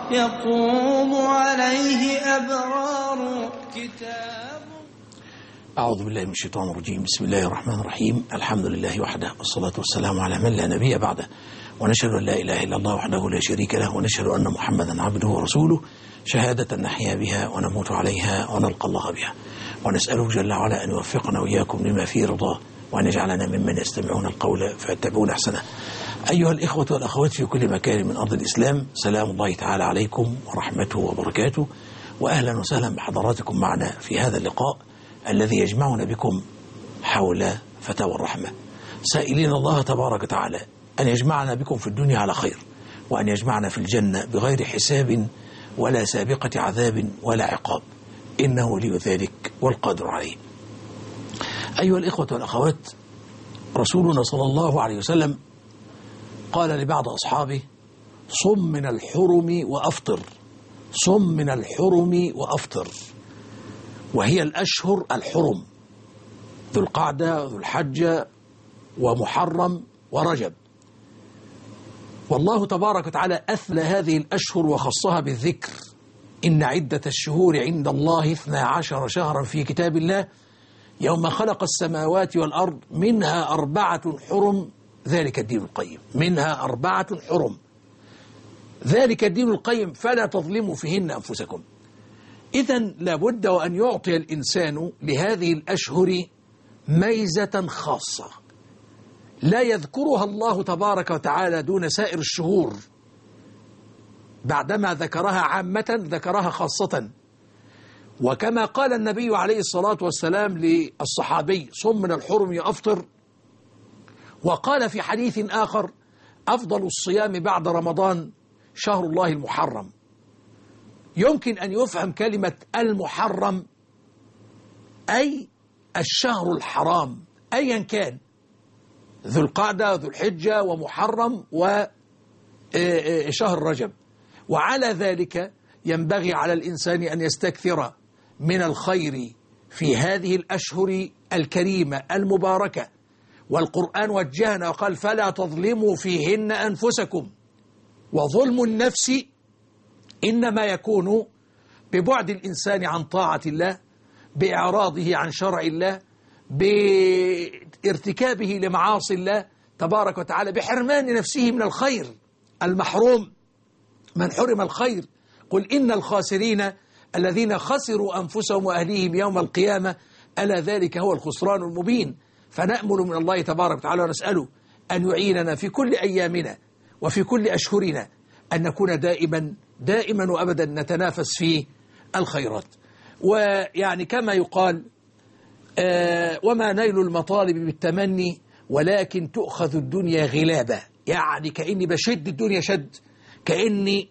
يقوم عليه أبرار كتاب أعوذ بالله من الشيطان الرجيم بسم الله الرحمن الرحيم الحمد لله وحده والصلاة والسلام على من لا نبي بعده ونشهد أن لا إله إلا الله وحده لا شريك له ونشهد أن محمدا عبده ورسوله شهادة نحيا بها ونموت عليها ونلقى الله بها ونسأله جل وعلا أن يوفقنا وإياكم لما فيه رضاه وأن يجعلنا ممن يستمعون القول فيتبعون أحسنه أيها الإخوة والأخوات في كل مكان من أرض الإسلام سلام الله تعالى عليكم ورحمته وبركاته وأهلا وسهلا بحضراتكم معنا في هذا اللقاء الذي يجمعنا بكم حول فتاوى الرحمة سائلين الله تبارك وتعالى أن يجمعنا بكم في الدنيا على خير وأن يجمعنا في الجنة بغير حساب ولا سابقة عذاب ولا عقاب إنه ولي ذلك والقادر عليه أيها الإخوة والأخوات رسولنا صلى الله عليه وسلم قال لبعض أصحابه صم من الحرم وأفطر صم من الحرم وأفطر وهي الأشهر الحرم ذو القعدة ذو الحجة ومحرم ورجب والله تبارك وتعالى أثنى هذه الأشهر وخصها بالذكر إن عدة الشهور عند الله اثنا عشر شهرا في كتاب الله يوم خلق السماوات والأرض منها أربعة حرم ذلك الدين القيم منها أربعة حرم ذلك الدين القيم فلا تظلموا فيهن أنفسكم إذا لابد وأن يعطي الإنسان لهذه الأشهر ميزة خاصة لا يذكرها الله تبارك وتعالى دون سائر الشهور بعدما ذكرها عامة ذكرها خاصة وكما قال النبي عليه الصلاة والسلام للصحابي صم من الحرم يفطر وقال في حديث آخر أفضل الصيام بعد رمضان شهر الله المحرم يمكن أن يفهم كلمة المحرم أي الشهر الحرام أيا كان ذو القعدة ذو الحجة ومحرم وشهر رجب وعلى ذلك ينبغي على الإنسان أن يستكثر من الخير في هذه الأشهر الكريمة المباركة والقرآن وجهنا وقال فلا تظلموا فيهن أنفسكم وظلم النفس إنما يكون ببعد الإنسان عن طاعة الله بإعراضه عن شرع الله بارتكابه لمعاصي الله تبارك وتعالى بحرمان نفسه من الخير المحروم من حرم الخير قل إن الخاسرين الذين خسروا أنفسهم وأهليهم يوم القيامة ألا ذلك هو الخسران المبين فنأمل من الله تبارك وتعالى ونسأله أن يعيننا في كل أيامنا وفي كل أشهرنا أن نكون دائما دائما وأبدا نتنافس في الخيرات ويعني كما يقال آه وما نيل المطالب بالتمني ولكن تؤخذ الدنيا غلابة يعني كأني بشد الدنيا شد كأني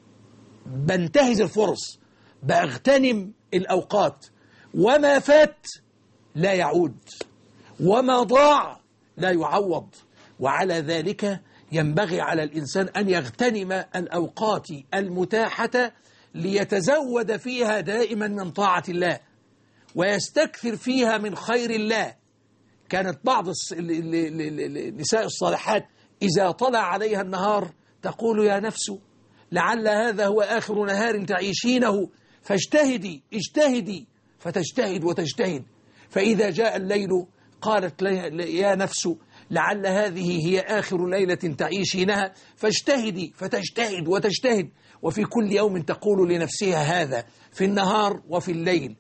بنتهز الفرص بأغتنم الأوقات وما فات لا يعود وما ضاع لا يعوض وعلى ذلك ينبغي على الإنسان أن يغتنم الأوقات المتاحة ليتزود فيها دائما من طاعة الله ويستكثر فيها من خير الله كانت بعض النساء الصالحات إذا طلع عليها النهار تقول يا نفس لعل هذا هو آخر نهار تعيشينه فاجتهدي اجتهدي فتجتهد وتجتهد فإذا جاء الليل قالت يا نفس لعل هذه هي آخر ليلة تعيشينها فاجتهدي فتجتهد وتجتهد وفي كل يوم تقول لنفسها هذا في النهار وفي الليل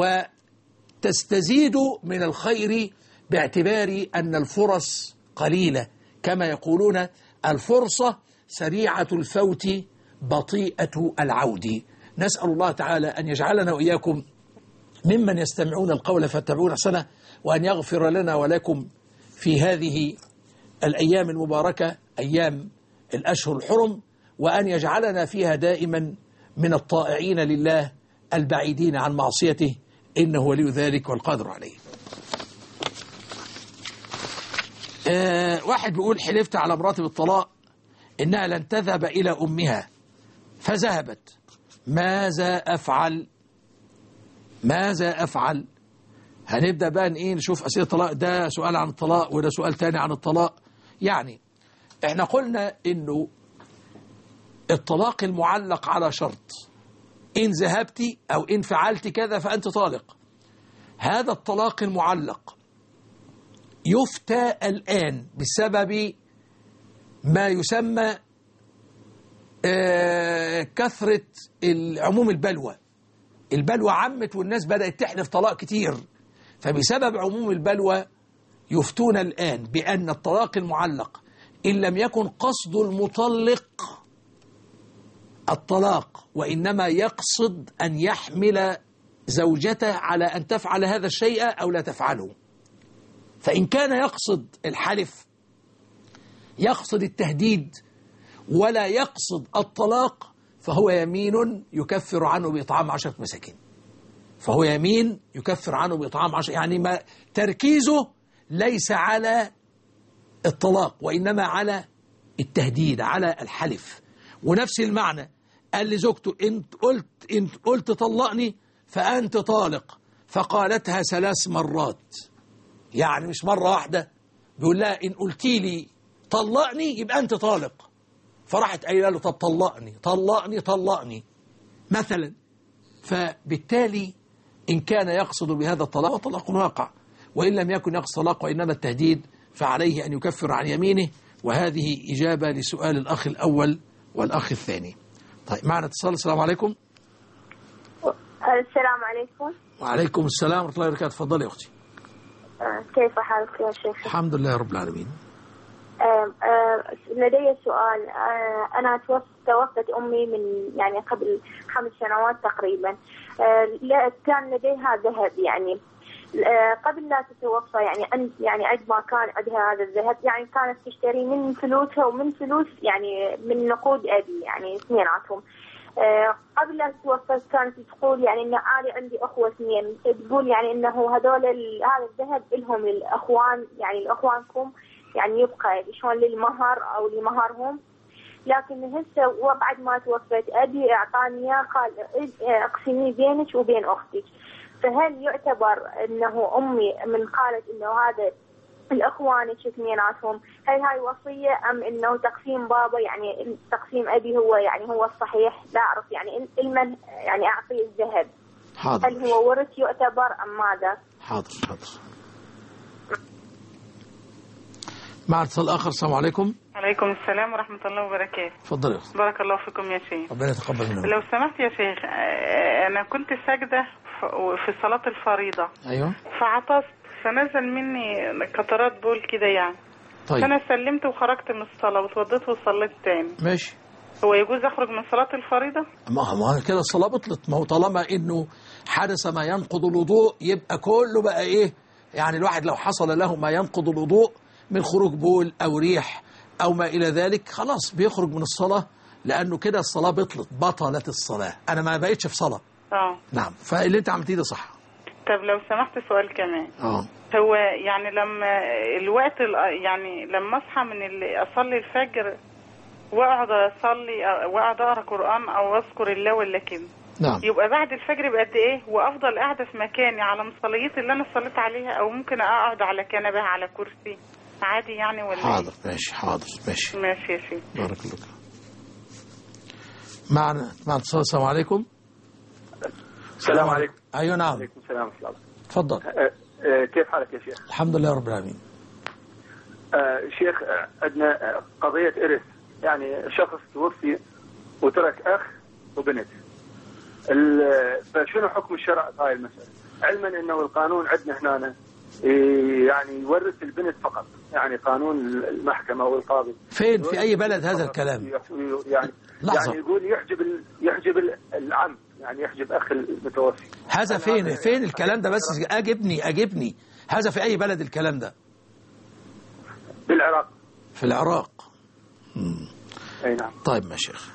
وتستزيد من الخير باعتبار أن الفرص قليلة كما يقولون الفرصة سريعة الفوت بطيئة العود نسأل الله تعالى أن يجعلنا وإياكم ممن يستمعون القول فاتبعون أحسنه وأن يغفر لنا ولكم في هذه الأيام المباركة أيام الأشهر الحرم وأن يجعلنا فيها دائما من الطائعين لله البعيدين عن معصيته إنه ولي ذلك والقادر عليه آه واحد بيقول حلفت على مراتب الطلاق إنها لن تذهب إلى أمها فذهبت ماذا أفعل ماذا أفعل هنبدأ بقى إيه نشوف أسئلة الطلاق ده سؤال عن الطلاق وده سؤال تاني عن الطلاق يعني احنا قلنا إنه الطلاق المعلق على شرط إن ذهبت أو إن فعلت كذا فأنت طالق هذا الطلاق المعلق يفتى الآن بسبب ما يسمى آه، كثرة عموم البلوى البلوى عمت والناس بدأت تحلف طلاق كتير فبسبب عموم البلوى يفتون الآن بأن الطلاق المعلق إن لم يكن قصد المطلق الطلاق وإنما يقصد أن يحمل زوجته على أن تفعل هذا الشيء أو لا تفعله فإن كان يقصد الحلف يقصد التهديد ولا يقصد الطلاق فهو يمين يكفر عنه بإطعام عشرة مساكين فهو يمين يكفر عنه بإطعام عشرة يعني ما تركيزه ليس على الطلاق وإنما على التهديد على الحلف ونفس المعنى قال لزوجته انت قلت انت قلت طلقني فأنت طالق فقالتها ثلاث مرات يعني مش مرة واحدة بيقول لها إن قلتي لي طلقني يبقى أنت طالق فراحت قايله له طب طلقني طلقني طلقني مثلا فبالتالي إن كان يقصد بهذا الطلاق طلاق واقع وإن لم يكن يقصد طلاق وإنما التهديد فعليه أن يكفر عن يمينه وهذه إجابة لسؤال الأخ الأول والأخ الثاني طيب معنا اتصال السلام عليكم السلام عليكم وعليكم السلام ورحمة الله وبركاته تفضلي يا أختي آه، كيف حالك يا شيخ؟ الحمد لله رب العالمين آه، آه، لدي سؤال آه، أنا توف- توفت أمي من يعني قبل خمس سنوات تقريبا آه، لا- كان لديها ذهب يعني آه، قبل لا تتوفى يعني أن يعني قد ما كان عندها هذا الذهب يعني كانت تشتري من فلوسها ومن فلوس يعني من نقود أبي يعني اثنيناتهم آه، قبل لا تتوفى كانت تقول يعني ان انا عندي اخوه اثنين تقول يعني انه هذول ال- هذا الذهب لهم للاخوان يعني لاخوانكم يعني يبقى شلون للمهر او لمهرهم لكن هسه وبعد ما توفت ابي اعطاني اياه قال اه، اقسميه بينك وبين اختك فهل يعتبر انه امي من قالت انه هذا الاخوانك اثنيناتهم هل هاي وصيه ام انه تقسيم بابا يعني تقسيم ابي هو يعني هو الصحيح لا اعرف يعني لمن يعني اعطيه الذهب حاضر هل هو ورث يعتبر ام ماذا؟ حاضر حاضر مع اتصال آخر السلام عليكم عليكم السلام ورحمة الله وبركاته اتفضل يا أختي بارك الله فيكم يا شيخ ربنا يتقبل منا لو سمحت يا شيخ آه، أنا كنت ساجدة ف- في صلاة الفريضة أيوه فعطست فنزل مني قطرات بول كده يعني طيب فأنا سلمت وخرجت من الصلاة واتوضيت وصليت تاني ماشي هو يجوز أخرج من صلاة الفريضة؟ ما هو ما هو كده الصلاة بطلت ما هو طالما انه حدث ما ينقض الوضوء يبقى كله بقى ايه يعني الواحد لو حصل له ما ينقض الوضوء من خروج بول او ريح او ما الى ذلك خلاص بيخرج من الصلاة لانه كده الصلاة بطلت بطلت الصلاة انا ما بقتش في صلاة اه نعم فاللي انت عملتيه ده صح طب لو سمحت سؤال كمان اه هو يعني لما الوقت ال- يعني لما اصحى من ال- اصلي الفجر واقعد اصلي واقعد اقرا قران او اذكر الله ولا كده نعم يبقى بعد الفجر بقد ايه وافضل قاعده في مكاني على مصليتي اللي انا صليت عليها او ممكن اقعد على كنبه على كرسي عادي يعني ولا حاضر ماشي حاضر ماشي إيه؟ ماشي يا شيخ بارك الله فيك. معنا مع اتصال السلام عليكم السلام عليكم ايوه نعم وعليكم السلام ورحمة الله تفضل أه، أه، كيف حالك يا شيخ؟ الحمد لله رب العالمين أه، شيخ أه، عندنا أه، قضية إرث يعني شخص توفي وترك أخ وبنت ال- فشنو حكم الشرع في هاي المسألة؟ علما أنه القانون عندنا هنا إيه، يعني يورث البنت فقط يعني قانون المحكمة والقاضي فين في اي بلد هذا الكلام يعني لحظة. يعني يقول يحجب ال- يحجب ال- العم يعني يحجب أخ المتوفي هذا فين فين الكلام ده بس اجبني اجبني هذا في اي بلد الكلام ده بالعراق في العراق أي نعم طيب ما شيخ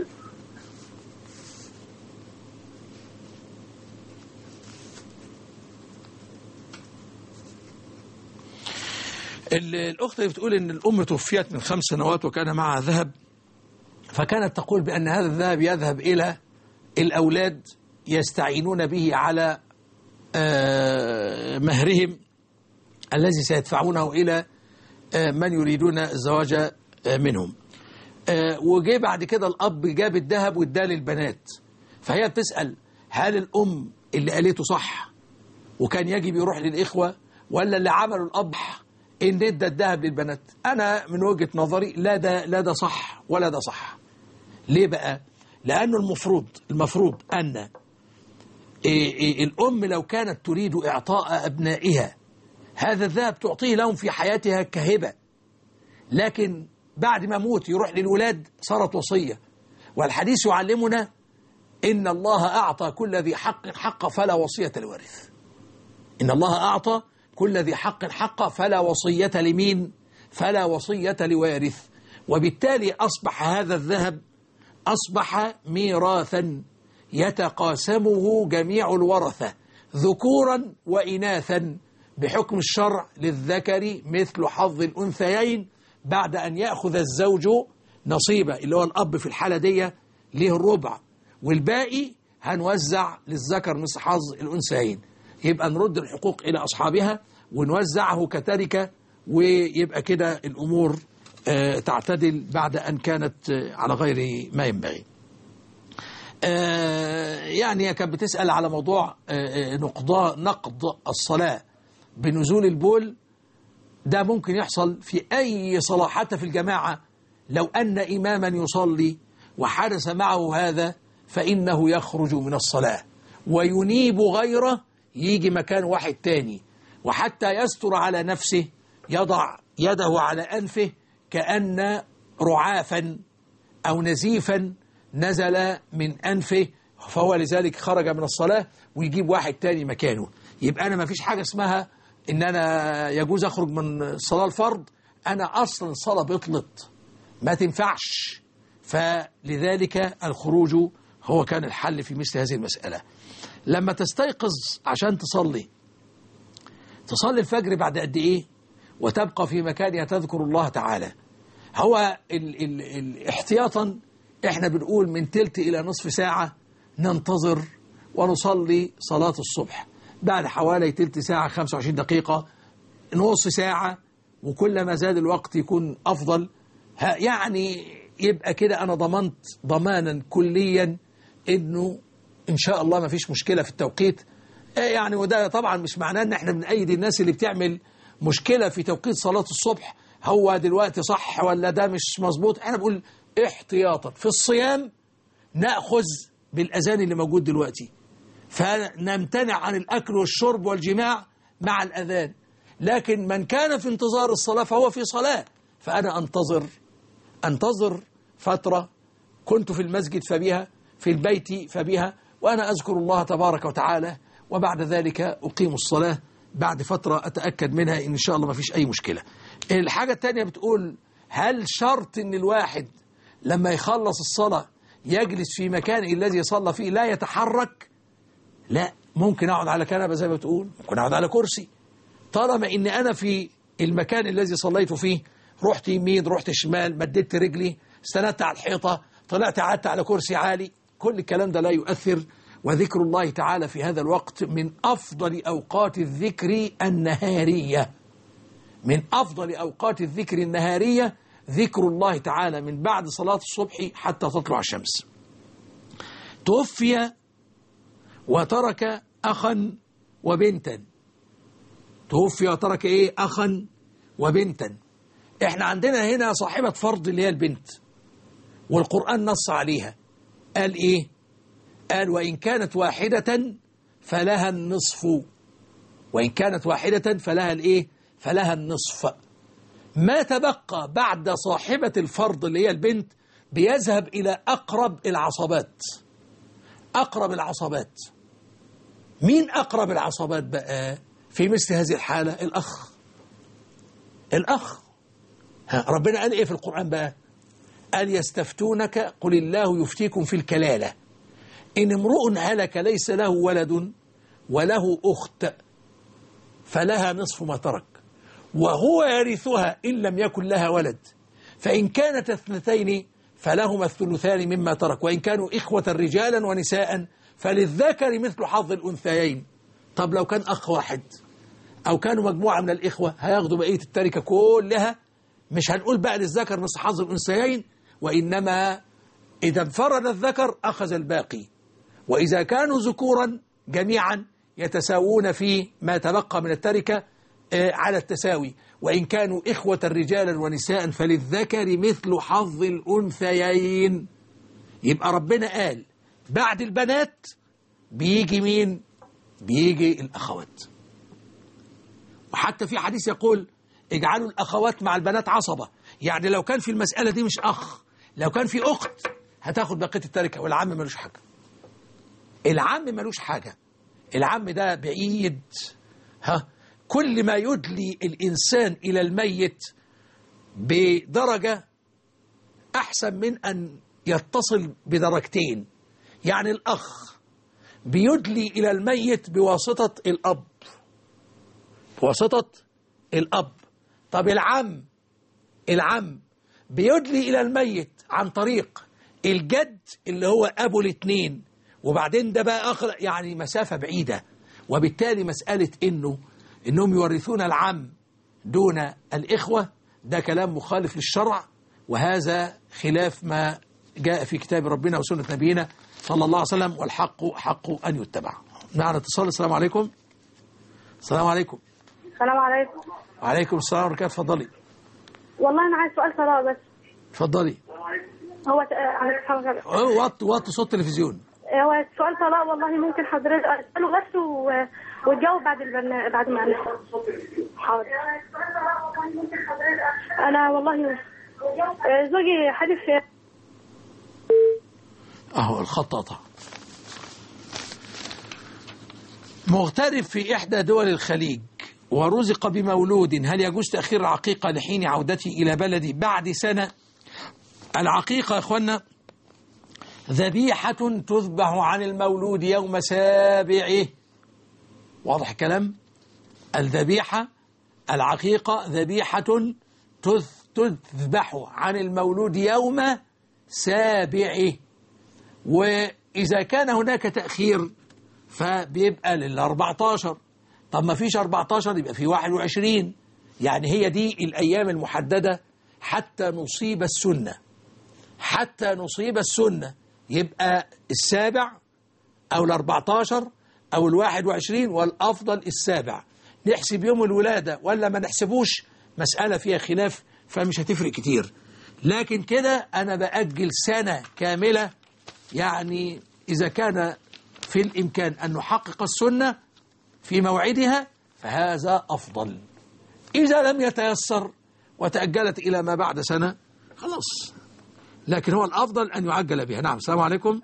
ال- الأخت اللي بتقول إن الأم توفيت من خمس سنوات وكان معها ذهب فكانت تقول بأن هذا الذهب يذهب إلى الأولاد يستعينون به على آه، مهرهم الذي سيدفعونه إلى آه، من يريدون الزواج آه، منهم آه، وجه بعد كده الأب جاب الذهب واداه للبنات فهي بتسأل هل الأم اللي قالته صح وكان يجب يروح للإخوة ولا اللي عمله الأب إن ادى الذهب للبنات أنا من وجهة نظري لا ده لا ده صح ولا ده صح ليه بقى لأنه المفروض المفروض أن إيه إيه الأم لو كانت تريد إعطاء أبنائها هذا الذهب تعطيه لهم في حياتها كهبة لكن بعد ما موت يروح للولاد صارت وصية والحديث يعلمنا إن الله أعطى كل ذي حق حق فلا وصية لوارث إن الله أعطى كل ذي حق حق فلا وصية لمين فلا وصية لوارث وبالتالي أصبح هذا الذهب أصبح ميراثا يتقاسمه جميع الورثة ذكورا وإناثا بحكم الشرع للذكر مثل حظ الأنثيين بعد أن يأخذ الزوج نصيبه اللي هو الأب في الحالة دي ليه الربع والباقي هنوزع للذكر مثل حظ الأنثيين يبقى نرد الحقوق إلى أصحابها ونوزعه كتركة ويبقى كده الأمور آه، تعتدل بعد أن كانت آه، على غير ما ينبغي آه، يعني هي كانت بتسأل على موضوع آه، آه، نقضاء نقض الصلاة بنزول البول ده ممكن يحصل في أي صلاة حتى في الجماعة لو أن إماما يصلي وحدث معه هذا فإنه يخرج من الصلاة وينيب غيره يجي مكان واحد تاني وحتى يستر على نفسه يضع يده على أنفه كأن رعافا أو نزيفا نزل من أنفه فهو لذلك خرج من الصلاة ويجيب واحد تاني مكانه يبقى أنا ما فيش حاجة اسمها إن أنا يجوز أخرج من الصلاة الفرض أنا أصلا الصلاة بطلت ما تنفعش فلذلك الخروج هو كان الحل في مثل هذه المسألة لما تستيقظ عشان تصلي تصلي الفجر بعد قد إيه وتبقى في مكانها تذكر الله تعالى هو ال ال ال احتياطا احنا بنقول من تلت إلى نصف ساعة ننتظر ونصلي صلاة الصبح بعد حوالي تلت ساعة 25 دقيقة نص ساعة وكل ما زاد الوقت يكون أفضل ها- يعني يبقى كده أنا ضمنت ضمانا كليا إنه إن شاء الله ما فيش مشكلة في التوقيت آه يعني وده طبعا مش معناه إن إحنا بنأيد الناس اللي بتعمل مشكلة في توقيت صلاة الصبح هو دلوقتي صح ولا ده مش مظبوط احنا بقول احتياطا في الصيام نأخذ بالأذان اللي موجود دلوقتي فنمتنع عن الأكل والشرب والجماع مع الأذان لكن من كان في انتظار الصلاة فهو في صلاة فأنا أنتظر أنتظر فترة كنت في المسجد فبها في البيت فبها وأنا أذكر الله تبارك وتعالى وبعد ذلك أقيم الصلاة بعد فترة أتأكد منها إن شاء الله ما فيش أي مشكلة الحاجة التانية بتقول هل شرط إن الواحد لما يخلص الصلاة يجلس في مكان الذي صلى فيه لا يتحرك لا ممكن أقعد على كنبة زي ما بتقول ممكن أقعد على كرسي طالما إن أنا في المكان الذي صليت فيه رحت يمين رحت شمال مددت رجلي استندت على الحيطة طلعت قعدت على كرسي عالي كل الكلام ده لا يؤثر وذكر الله تعالى في هذا الوقت من أفضل أوقات الذكر النهارية من أفضل أوقات الذكر النهارية ذكر الله تعالى من بعد صلاة الصبح حتى تطلع الشمس توفي وترك أخا وبنتا توفي وترك إيه أخا وبنتا إحنا عندنا هنا صاحبة فرض اللي هي البنت والقرآن نص عليها قال إيه قال وإن كانت واحدة فلها النصف وإن كانت واحدة فلها الإيه فلها النصف ما تبقى بعد صاحبة الفرض اللي هي البنت بيذهب إلى أقرب العصبات أقرب العصبات مين أقرب العصبات بقى في مثل هذه الحالة الأخ الأخ ها ربنا قال إيه في القرآن بقى قال يستفتونك قل الله يفتيكم في الكلالة إن امرؤ هلك ليس له ولد وله أخت فلها نصف ما ترك وهو يرثها إن لم يكن لها ولد فإن كانت اثنتين فلهما الثلثان مما ترك وإن كانوا إخوة رجالا ونساء فللذكر مثل حظ الأنثيين طب لو كان أخ واحد أو كانوا مجموعة من الإخوة هياخدوا بقية التركة كلها مش هنقول بقى للذكر مثل حظ الأنثيين وإنما إذا انفرد الذكر أخذ الباقي وإذا كانوا ذكورا جميعا يتساوون في ما تبقى من التركة آه، على التساوي وإن كانوا إخوة رجالا ونساء فللذكر مثل حظ الأنثيين يبقى ربنا قال بعد البنات بيجي مين بيجي الأخوات وحتى في حديث يقول اجعلوا الأخوات مع البنات عصبة يعني لو كان في المسألة دي مش أخ لو كان في أخت هتاخد بقية التركة والعم ملوش حاجة العم ملوش حاجة العم ده بعيد ها كل ما يدلي الإنسان إلى الميت بدرجة أحسن من أن يتصل بدرجتين يعني الأخ بيدلي إلى الميت بواسطة الأب بواسطة الأب طب العم العم بيدلي إلى الميت عن طريق الجد اللي هو أبو الاثنين وبعدين ده بقى آخر يعني مسافة بعيدة وبالتالي مسألة إنه إنهم يورثون العم دون الإخوة ده كلام مخالف للشرع وهذا خلاف ما جاء في كتاب ربنا وسنة نبينا صلى الله عليه وسلم والحق حق أن يتبع معنا اتصال السلام عليكم السلام عليكم السلام عليكم وعليكم السلام ورحمة الله اتفضلي والله انا عايز سؤال صلاه بس اتفضلي هو ت- عليك السلام عليكم. وط وط صوت التلفزيون هو سؤال طلاق والله ممكن حضرتك اساله بس و... وتجاوب بعد البرنامج بعد ما حاضر انا والله آه، زوجي حدث اهو الخط قطع مغترب في إحدى دول الخليج ورزق بمولود هل يجوز تأخير العقيقة لحين عودته إلى بلدي بعد سنة العقيقة يا أخوانا ذبيحة تذبح عن المولود يوم سابعه واضح الكلام الذبيحة العقيقة ذبيحة تذ- تذبح عن المولود يوم سابعه وإذا كان هناك تأخير فبيبقى لل 14 طب ما فيش 14 يبقى في 21 يعني هي دي الأيام المحددة حتى نصيب السنة حتى نصيب السنة يبقى السابع أو ال 14 أو ال 21 والأفضل السابع نحسب يوم الولادة ولا ما نحسبوش مسألة فيها خلاف فمش هتفرق كتير لكن كده أنا بأجل سنة كاملة يعني إذا كان في الإمكان أن نحقق السنة في موعدها فهذا أفضل إذا لم يتيسر وتأجلت إلى ما بعد سنة خلاص لكن هو الأفضل أن يعجل بها نعم السلام عليكم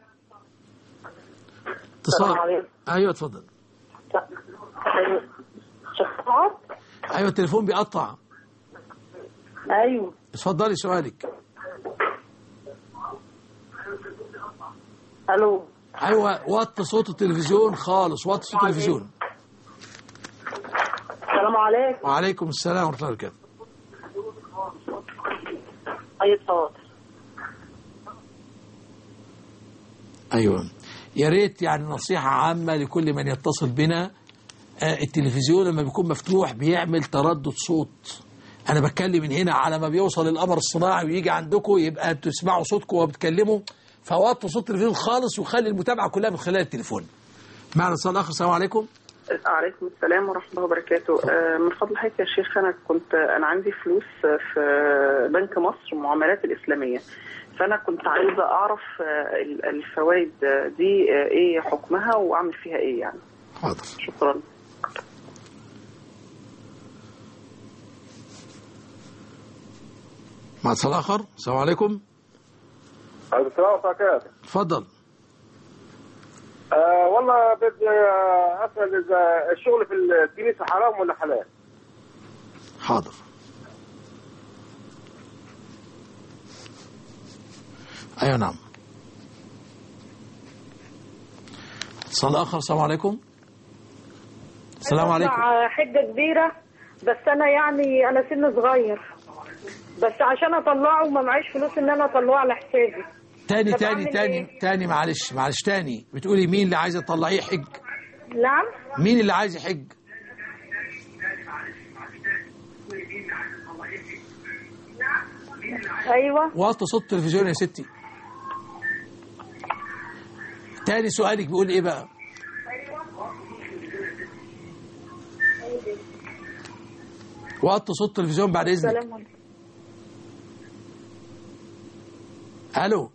اتصال عليكم. أيوة اتفضل شفاعات أيوة التليفون بيقطع ايوه اتفضلي سؤالك الو أيوة وطي صوت التلفزيون خالص وطي صوت التلفزيون السلام عليكم وعليكم السلام ورحمة الله وبركاته طيب حاضر أيوة يا ريت يعني نصيحة عامة لكل من يتصل بنا آه، التلفزيون لما بيكون مفتوح بيعمل تردد صوت أنا بتكلم من هنا على ما بيوصل القمر الصناعي ويجي عندكم يبقى بتسمعوا صوتكم وبتكلموا فوطوا صوت التلفزيون خالص وخلي المتابعة كلها من خلال التليفون معنا اتصال آخر السلام عليكم عليكم السلام ورحمة الله وبركاته آه، من فضل حضرتك يا شيخ أنا كنت أنا عندي فلوس في بنك مصر المعاملات الإسلامية فأنا كنت عايزة أعرف آه، ال- الفوائد دي آه، إيه حكمها وأعمل فيها إيه يعني حاضر شكرا مع اتصال آخر السلام عليكم عليكم السلام ورحمة الله وبركاته. اتفضل آه والله بدي آه، اسال اذا الشغل في الكنيسه حرام ولا حلال؟ حاضر أيوة نعم اتصال آخر السلام عليكم السلام عليكم أطلع حجة كبيرة بس أنا يعني أنا سن صغير بس عشان أطلعه ما معيش فلوس إن أنا أطلعه على حسابي تاني طب تاني أعمل تاني إيه؟ تاني معلش معلش تاني بتقولي مين اللي عايزة تطلعيه حج نعم مين اللي عايز يحج ايوه وطي صوت التلفزيون يا ستي تاني سؤالك بيقول ايه بقى وطي صوت التلفزيون بعد اذنك سلام عليكم الو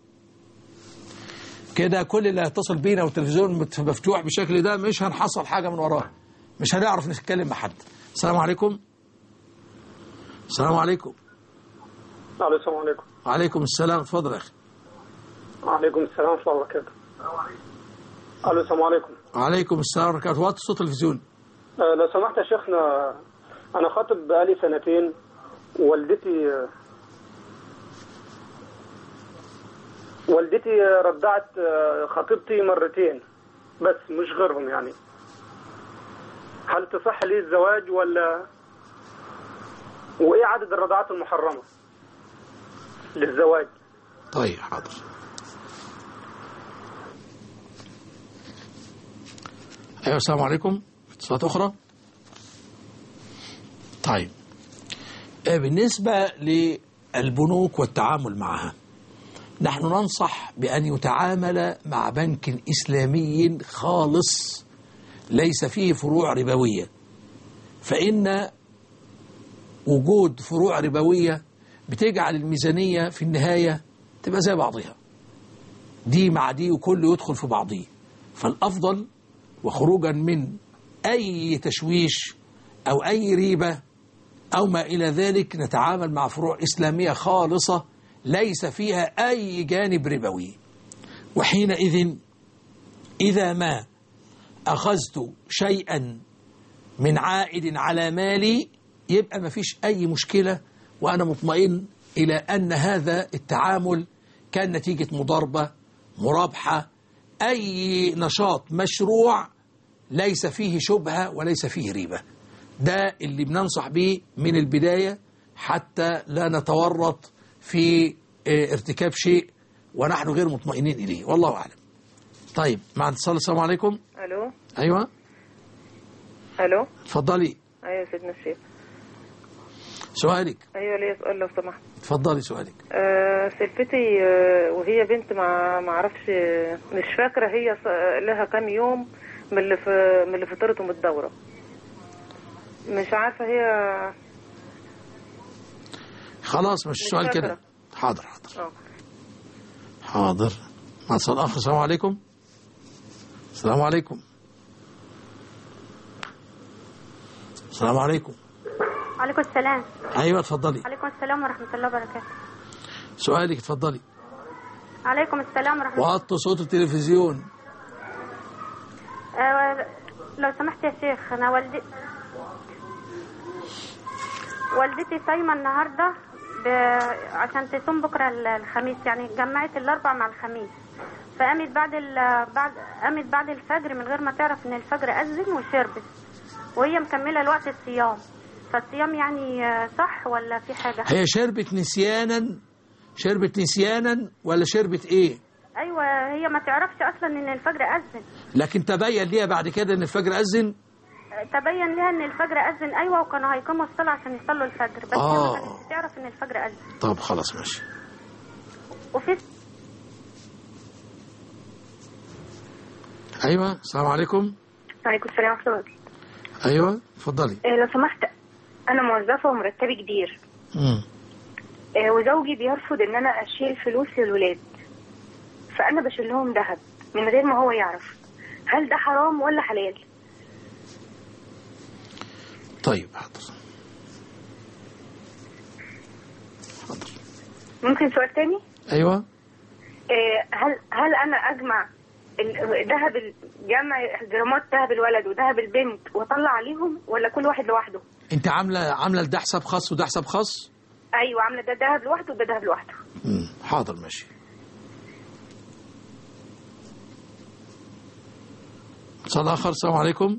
كده كل اللي هيتصل بينا والتلفزيون مت- مفتوح بالشكل ده مش هنحصل حاجه من وراه مش هنعرف نتكلم مع حد السلام عليكم السلام عليكم الو السلام عليكم وعليكم السلام اتفضل يا اخي وعليكم السلام ورحمه الله وبركاته الو السلام عليكم وعليكم السلام ورحمه الله وبركاته وطي صوت التلفزيون آه، لو سمحت يا شيخنا انا خاطب بقالي سنتين والدتي والدتي رضعت آه، خطيبتي مرتين بس مش غيرهم يعني هل تصح لي الزواج ولا وايه عدد الرضعات المحرمه للزواج طيب حاضر ايوه السلام عليكم اتصالات اخرى طيب آه، بالنسبه للبنوك والتعامل معها نحن ننصح بان يتعامل مع بنك اسلامي خالص ليس فيه فروع ربويه فان وجود فروع ربويه بتجعل الميزانية في النهاية تبقى زي بعضها دي مع دي وكله يدخل في بعضيه فالأفضل وخروجا من أي تشويش أو أي ريبة أو ما إلى ذلك نتعامل مع فروع إسلامية خالصة ليس فيها أي جانب ربوي وحينئذ إذا ما أخذت شيئا من عائد على مالي يبقى ما فيش أي مشكلة وأنا مطمئن إلى أن هذا التعامل كان نتيجة مضاربة مرابحة أي نشاط مشروع ليس فيه شبهة وليس فيه ريبة ده اللي بننصح به من البداية حتى لا نتورط في اه، ارتكاب شيء ونحن غير مطمئنين إليه والله أعلم طيب مع اتصال السلام عليكم الو أيوة الو اتفضلي ايوه سيدنا الشيخ سؤالك ايوه ليا سؤال لو سمحت اتفضلي سؤالك آه سلفتي آه وهي بنت ما ما اعرفش آه، مش فاكره هي ص- لها كام يوم من اللي في من اللي فطرته من الدوره مش عارفه هي خلاص مش مش سؤال فاكرة. كده حاضر حاضر اه حاضر مع اتصال اخر السلام عليكم السلام عليكم السلام عليكم عليكم السلام ايوه اتفضلي عليكم السلام ورحمة الله وبركاته سؤالك اتفضلي عليكم السلام ورحمة الله وطوا صوت التلفزيون آه لو سمحت يا شيخ أنا والدي والدتي صايمة النهاردة ب... عشان تصوم بكرة ال- الخميس يعني جمعت الأربع مع الخميس فقامت بعد ال... بعد قامت بعد الفجر من غير ما تعرف إن الفجر أذن وشربت وهي مكملة الوقت الصيام فالصيام يعني آه، صح ولا في حاجة؟ هي شربت نسيانا شربت نسيانا ولا شربت ايه أيوة هي ما تعرفش أصلا إن الفجر أذن لكن تبين ليها بعد كده ان الفجر اذن تبين لها ان الفجر اذن ايوه وكانوا هيقيموا الصلاه عشان يصلوا الفجر بس هي آه. ما كانتش تعرف ان الفجر اذن طب خلاص ماشي وفي ايوه السلام عليكم وعليكم السلام ورحمة الله وبركاته. ايوه اتفضلي آه، لو سمحت أنا موظفة ومرتبي كبير مم. آه، وزوجي بيرفض إن أنا أشيل فلوس للولاد فأنا بشيل لهم ذهب من غير ما هو يعرف هل ده حرام ولا حلال؟ طيب حاضر ممكن سؤال تاني؟ ايوه آه، هل هل أنا أجمع ال- ذهب ال- جمع جرامات ذهب الولد وذهب البنت وأطلع عليهم ولا كل واحد لوحده؟ انت عامله عامله ده حساب خاص وده حساب خاص أيوه عاملة ده ذهب لوحده وده ذهب لوحده مم. حاضر ماشي اتصال اخر السلام عليكم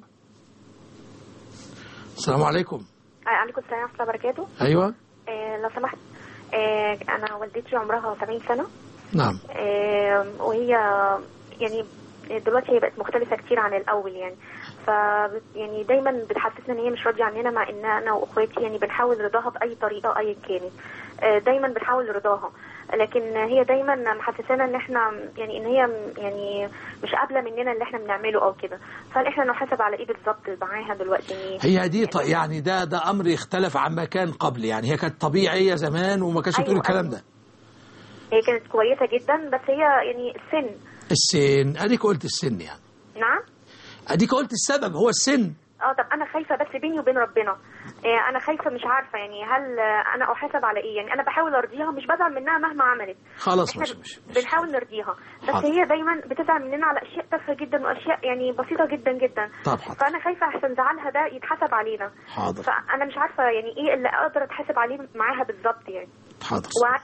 السلام عليكم عليكم السلام ورحمة الله وبركاته ايوه آه لو سمحت آه أنا والدتي عمرها 70 سنة نعم آه وهي يعني دلوقتي هي بقت مختلفة كتير عن الأول يعني ف يعني دايما بتحسسنا ان هي مش راضيه عننا مع ان انا واخواتي يعني بنحاول رضاها باي طريقه ايا كانت آه، دايما بنحاول رضاها لكن هي دايما محسسانا ان احنا يعني ان هي يعني مش قابله مننا اللي احنا بنعمله او كده فهل احنا نحاسب على ايه بالظبط معاها دلوقتي يعني هي دي ط- يعني ده ده امر يختلف عما كان قبل يعني هي كانت طبيعيه زمان وما كانتش بتقول أيوة، الكلام أيوة. ده هي كانت كويسه جدا بس هي يعني السن السن اديك قلت السن يعني نعم اديك قلت السبب هو السن اه طب انا خايفه بس بيني وبين ربنا آه، انا خايفه مش عارفه يعني هل آه، انا احاسب على ايه يعني انا بحاول ارضيها مش بزعل منها مهما عملت خلاص احنا ماشي ماشي بنحاول نرضيها بس حاضر. هي دايما بتزعل مننا على اشياء تافهه جدا واشياء يعني بسيطه جدا جدا طب حاضر فانا خايفه احسن زعلها ده يتحسب علينا حاضر فانا مش عارفه يعني ايه اللي اقدر اتحاسب عليه معاها بالظبط يعني حاضر وع-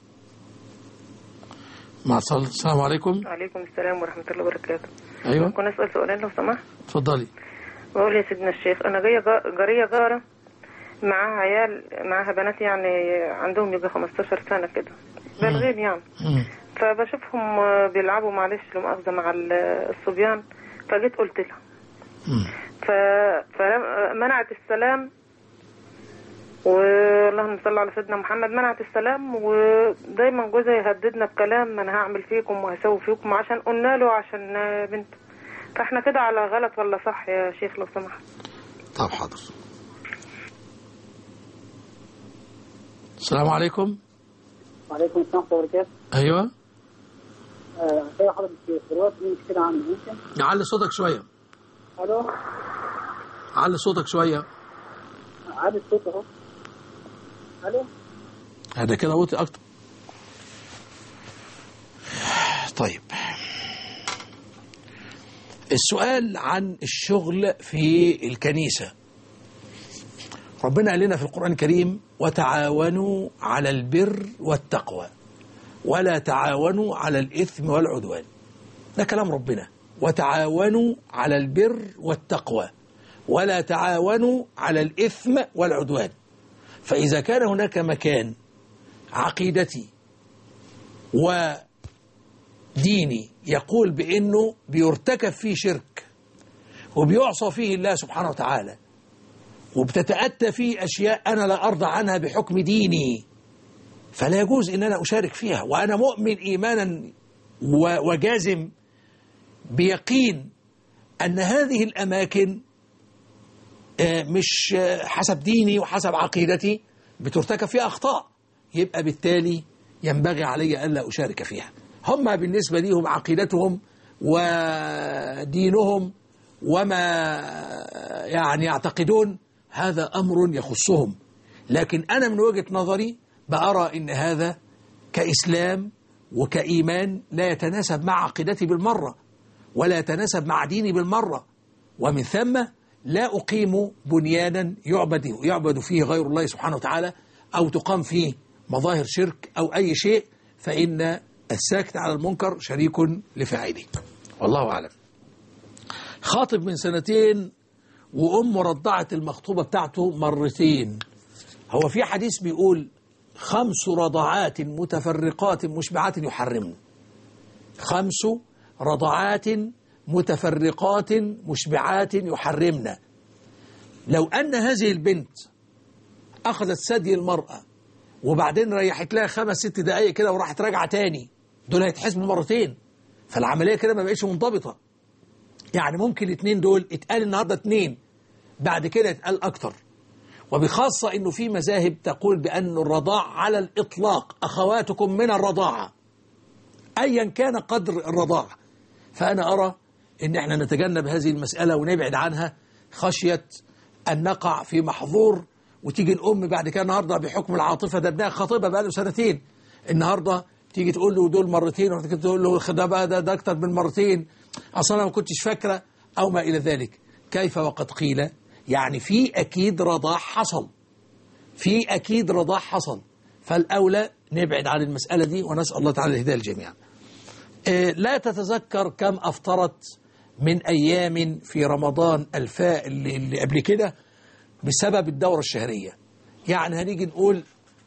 مع الصلاة السلام عليكم وعليكم السلام ورحمة الله وبركاته ايوه ممكن أسأل سؤالين لو سمحت اتفضلي بقول يا سيدنا الشيخ أنا جاية جا- جارية جارة معاها عيال معاها بنات يعني عندهم يجي 15 سنة كده بالغين يعني مم. فبشوفهم آه، بيلعبوا معلش لا مؤاخذة مع ال- الصبيان فجيت قلت لها مم. ف... فمنعت السلام واللهم صل على سيدنا محمد منعت السلام ودايما جوزها يهددنا بكلام انا هعمل فيكم وهسوي فيكم عشان قلنا له عشان بنت فاحنا كده على غلط ولا صح يا شيخ لو سمحت طب حاضر السلام عليكم وعليكم السلام ورحمة الله وبركاته. ايوه آه، أخويا حضرتك الشيخ دلوقتي في مشكلة عندي ممكن؟ علي صوتك شويه ألو علي صوتك شويه عادي الصوت أهو. ألو هذا كده وطي اكتر طيب السؤال عن الشغل في الكنيسة ربنا قال لنا في القرآن الكريم وتعاونوا على البر والتقوى ولا تعاونوا على الإثم والعدوان ده كلام ربنا وتعاونوا على البر والتقوى ولا تعاونوا على الإثم والعدوان فإذا كان هناك مكان عقيدتي وديني يقول بأنه بيرتكب فيه شرك وبيعصى فيه الله سبحانه وتعالى وبتتأتى فيه أشياء أنا لا أرضى عنها بحكم ديني فلا يجوز أن أنا أشارك فيها وأنا مؤمن إيمانا و- وجازم بيقين أن هذه الأماكن آه، مش آه، حسب ديني وحسب عقيدتي بترتكب فيها أخطاء يبقى بالتالي ينبغي علي ألا أشارك فيها هم بالنسبة لهم عقيدتهم ودينهم وما يعني يعتقدون هذا أمر يخصهم لكن أنا من وجهة نظري بأرى إن هذا كإسلام وكإيمان لا يتناسب مع عقيدتي بالمرة ولا يتناسب مع ديني بالمرة ومن ثم لا أقيم بنيانا يعبد يعبد فيه غير الله سبحانه وتعالى أو تقام فيه مظاهر شرك أو أي شيء فإن الساكت على المنكر شريك لفاعله والله أعلم خاطب من سنتين وأم رضعت المخطوبة بتاعته مرتين هو في حديث بيقول خمس رضعات متفرقات مشبعات يحرمن خمس رضعات متفرقات مشبعات يحرمن لو أن هذه البنت أخذت ثدي المرأة وبعدين ريحت لها خمس ست دقايق كده وراحت راجعة تاني دول هيتحسبوا مرتين فالعملية كده ما بقتش منضبطة يعني ممكن الاثنين دول اتقال النهاردة اتنين بعد كده اتقال أكتر وبخاصة أنه في مذاهب تقول بأن الرضاع على الإطلاق أخواتكم من الرضاعة أيا كان قدر الرضاعة فأنا أرى أن احنا نتجنب هذه المسألة ونبعد عنها خشية أن نقع في محظور وتيجي الأم بعد كده النهاردة بحكم العاطفة ده ابنها خطيبة بقى له سنتين النهاردة تيجي تقول له دول مرتين وبعد كده تقول له ده بقى ده, ده أكتر من مرتين أصلا أنا ما كنتش فاكرة أو ما إلى ذلك كيف وقد قيل يعني في أكيد رضاع حصل في أكيد رضاع حصل فالأولى نبعد عن المسألة دي ونسأل الله تعالى الهداية للجميع آه، لا تتذكر كم أفطرت من أيام في رمضان الفاء اللي, اللي قبل كده بسبب الدورة الشهرية يعني هنيجي نقول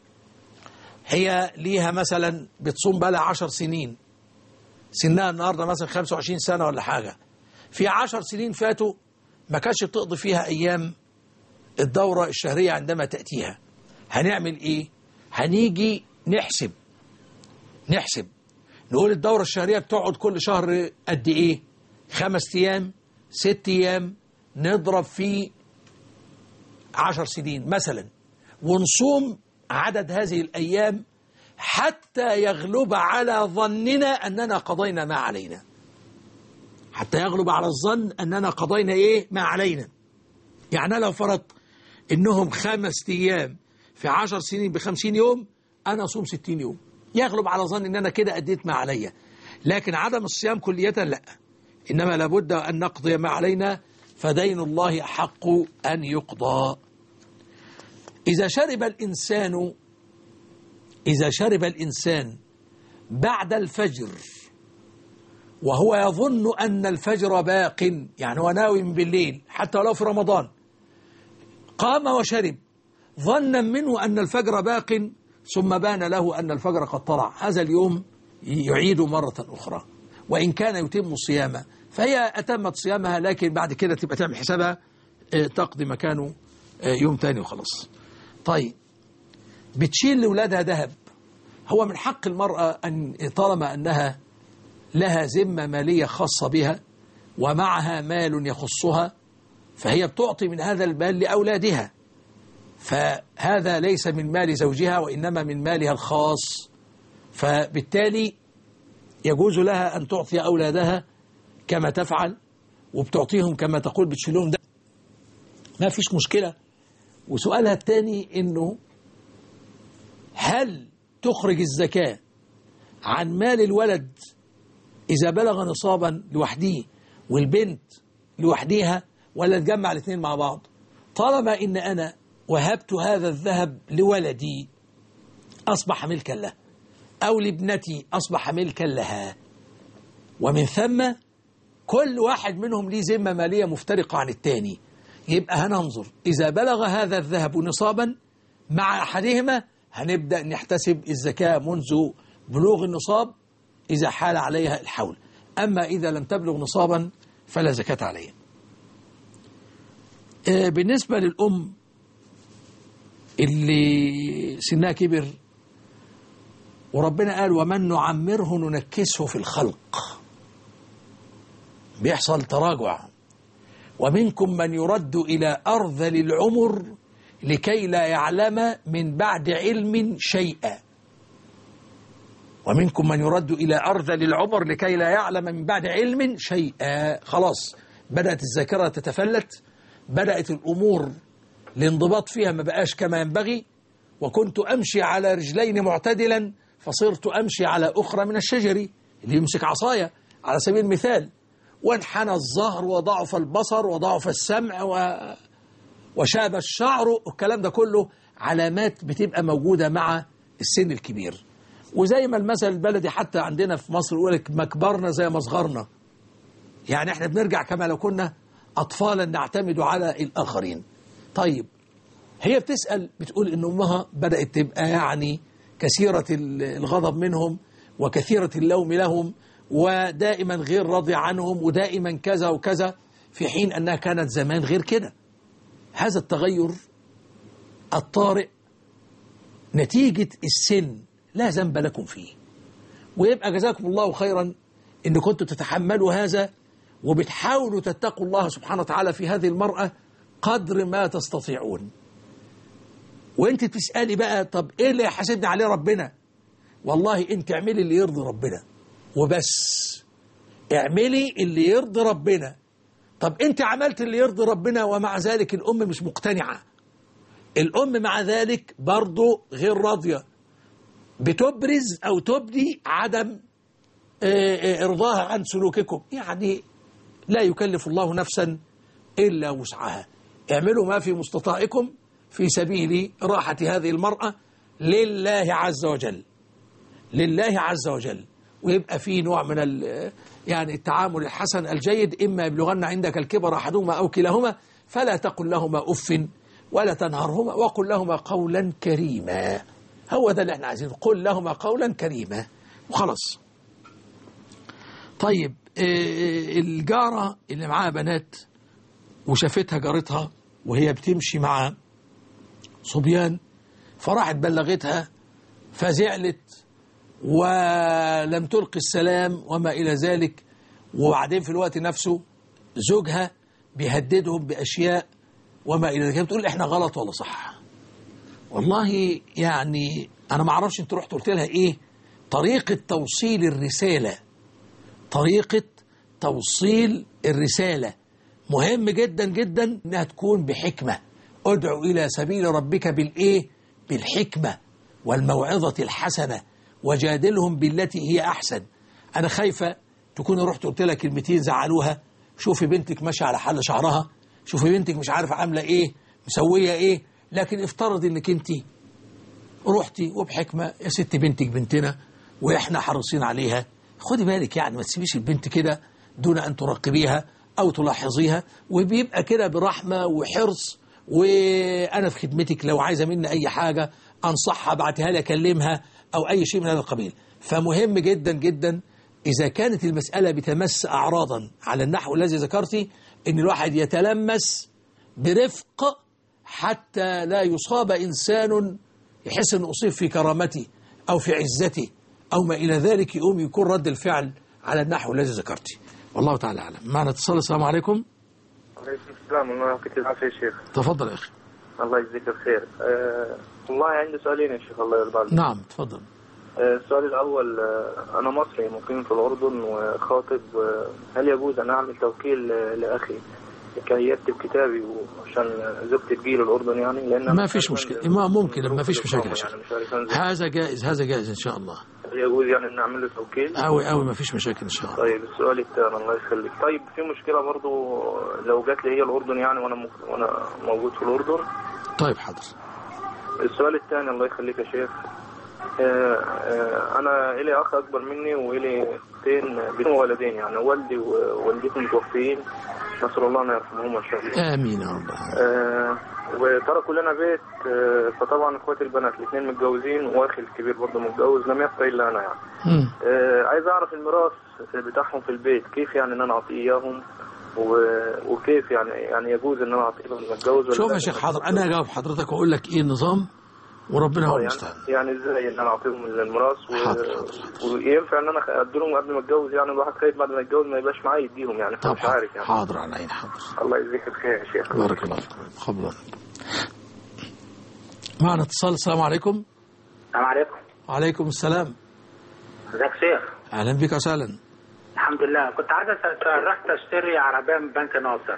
هي ليها مثلا بتصوم بقى لها 10 سنين سنها النهارده مثلا 25 سنة ولا حاجة في 10 سنين فاتوا ما كانش بتقضي فيها أيام الدورة الشهرية عندما تأتيها هنعمل إيه؟ هنيجي نحسب نحسب نقول الدورة الشهرية بتقعد كل شهر قد إيه خمس أيام ست أيام نضرب فيه عشر سنين مثلا ونصوم عدد هذه الأيام حتى يغلب على ظننا أننا قضينا ما علينا حتى يغلب على الظن أننا قضينا إيه ما علينا يعني لو فرضت إنهم خمس أيام في عشر سنين بخمسين يوم أنا أصوم ستين يوم يغلب على ظن أن أنا كده أديت ما عليا لكن عدم الصيام كلية لا إنما لابد أن نقضي ما علينا فدين الله أحق أن يقضى إذا شرب الإنسان إذا شرب الإنسان بعد الفجر وهو يظن أن الفجر باق يعني هو ناوي من بالليل حتى ولو في رمضان قام وشرب ظنا منه أن الفجر باق ثم بان له أن الفجر قد طلع هذا اليوم يعيد مرة أخرى وإن كان يتم صيامه فهي أتمت صيامها لكن بعد كده تبقى تعمل حسابها تقضي مكانه يوم تاني وخلاص طيب بتشيل لأولادها ذهب هو من حق المرأة أن طالما أنها لها ذمة مالية خاصة بها ومعها مال يخصها فهي بتعطي من هذا المال لأولادها فهذا ليس من مال زوجها وإنما من مالها الخاص فبالتالي يجوز لها أن تعطي أولادها كما تفعل وبتعطيهم كما تقول بتشيلهم ده ما فيش مشكلة وسؤالها الثاني إنه هل تخرج الزكاة عن مال الولد إذا بلغ نصابا لوحده والبنت لوحديها ولا تجمع الاثنين مع بعض طالما إن أنا وهبت هذا الذهب لولدي أصبح ملكا له أو لابنتي أصبح ملكا لها ومن ثم كل واحد منهم ليه ذمة مالية مفترقة عن الثاني يبقى هننظر إذا بلغ هذا الذهب نصابا مع أحدهما هنبدأ نحتسب الزكاة منذ بلوغ النصاب إذا حال عليها الحول أما إذا لم تبلغ نصابا فلا زكاة عليها بالنسبة للأم اللي سنها كبر وربنا قال ومن نعمره ننكسه في الخلق بيحصل تراجع ومنكم من يرد إلى أرذل العمر لكي لا يعلم من بعد علم شيئا ومنكم من يرد إلى أرذل العمر لكي لا يعلم من بعد علم شيئا خلاص بدأت الذاكرة تتفلت بدأت الأمور الانضباط فيها ما بقاش كما ينبغي وكنت أمشي على رجلين معتدلا فصرت أمشي على أخرى من الشجر اللي يمسك عصاية على سبيل المثال وانحنى الظهر وضعف البصر وضعف السمع و... وشاب الشعر والكلام ده كله علامات بتبقى موجودة مع السن الكبير وزي ما المثل البلدي حتى عندنا في مصر يقول لك ما كبرنا زي ما صغرنا يعني احنا بنرجع كما لو كنا أطفالا نعتمد على الآخرين طيب هي بتسأل بتقول إن أمها بدأت تبقى يعني كثيرة الغضب منهم وكثيرة اللوم لهم ودائما غير راضية عنهم ودائما كذا وكذا في حين أنها كانت زمان غير كده هذا التغير الطارئ نتيجة السن لا ذنب لكم فيه ويبقى جزاكم الله خيرا إن كنتم تتحملوا هذا وبتحاولوا تتقوا الله سبحانه وتعالى في هذه المرأة قدر ما تستطيعون وانت تسألي بقى طب ايه اللي يحاسبني عليه ربنا والله انت اعملي اللي يرضي ربنا وبس اعملي اللي يرضي ربنا طب انت عملت اللي يرضي ربنا ومع ذلك الام مش مقتنعة الام مع ذلك برضه غير راضية بتبرز او تبدي عدم ارضاها عن سلوككم يعني لا يكلف الله نفسا إلا وسعها اعملوا ما في مستطاعكم في سبيل راحة هذه المرأة لله عز وجل لله عز وجل ويبقى في نوع من يعني التعامل الحسن الجيد إما يبلغن عندك الكبر أحدهما أو كلاهما فلا تقل لهما أف ولا تنهرهما وقل لهما قولا كريما هو ده اللي احنا عايزينه قل لهما قولا كريما وخلاص طيب الجارة اللي معاها بنات وشافتها جارتها وهي بتمشي مع صبيان فراحت بلغتها فزعلت ولم تلقي السلام وما إلى ذلك وبعدين في الوقت نفسه زوجها بيهددهم بأشياء وما إلى ذلك بتقول إحنا غلط ولا صح والله يعني أنا ما أعرفش أنت رحت قلت لها إيه طريقة توصيل الرسالة طريقة توصيل الرسالة مهم جدا جدا انها تكون بحكمة ادعو الى سبيل ربك بالايه بالحكمة والموعظة الحسنة وجادلهم بالتي هي احسن انا خايفة تكون رحت قلت لها كلمتين زعلوها شوفي بنتك ماشية على حل شعرها شوفي بنتك مش عارفة عاملة ايه مسوية ايه لكن افترض انك انت رحتي وبحكمة يا ست بنتك بنتنا واحنا حريصين عليها خدي بالك يعني ما تسيبيش البنت كده دون ان تراقبيها او تلاحظيها وبيبقى كده برحمة وحرص وانا في خدمتك لو عايزة مني اي حاجة انصحها ابعتها لي اكلمها او اي شيء من هذا القبيل فمهم جدا جدا اذا كانت المسألة بتمس اعراضا على النحو الذي ذكرتي ان الواحد يتلمس برفق حتى لا يصاب انسان يحس انه اصيب في كرامته او في عزته او ما الى ذلك يقوم يكون رد الفعل على النحو الذي ذكرتي والله تعالى اعلم معنا اتصال السلام عليكم عليكم السلام الله يعطيك العافية يا شيخ تفضل يا اخي الله يجزيك الخير أه والله عندي سؤالين يا شيخ الله يرضى عليك نعم تفضل أه السؤال الأول أه أنا مصري مقيم في الأردن وخاطب أه هل يجوز أن أعمل توكيل آه، لأخي لكي يكتب كتابي وعشان زوجتي تجي الأردن يعني لأن ما فيش مشكلة ما ممكن ما فيش مشاكل يا شيخ يعني مش عارف أنزل. هذا جائز هذا جائز ان شاء الله هل يجوز يعني أن أعمل له توكيل؟ قوي قوي ما فيش مشاكل ان شاء الله طيب السؤال الثاني الله يخليك طيب في مشكلة برضو لو جات لي هي الأردن يعني وأنا مك- وأنا موجود في الأردن طيب حاضر السؤال الثاني الله يخليك يا شيخ آه، آه، انا الي اخ اكبر مني والي اختين بنت ولدين يعني والدي ووالدتي متوفيين نسال الله ان يرحمهما ان شاء الله امين يا رب آه، وتركوا لنا بيت آه، فطبعا اخواتي البنات الاثنين متجوزين واخي الكبير برضه متجوز لم يبقى الا انا يعني مم. آه، عايز اعرف الميراث بتاعهم في البيت كيف يعني ان انا اعطيه اياهم و- وكيف يعني يعني يجوز ان انا اعطيه لما اتجوز ولا شوف يا لا؟ شيخ حاضر انا اجاوب حضرتك واقول لك ايه النظام وربنا هو المستعان يعني ازاي ان انا اعطيهم الميراث و... وينفع ان انا اديلهم قبل ما اتجوز يعني الواحد خايف بعد ما يتجوز ما يبقاش معايا يديهم يعني طب مش عارف يعني حاضر على عين حاضر الله يجزيك الخير يا شيخ بارك الله فيكم قبلا معنا اتصال السلام عليكم السلام عليكم وعليكم السلام ازيك شيخ اهلا بك وسهلا الحمد لله كنت عايز اسال سؤال رحت اشتري عربيه من بنك ناصر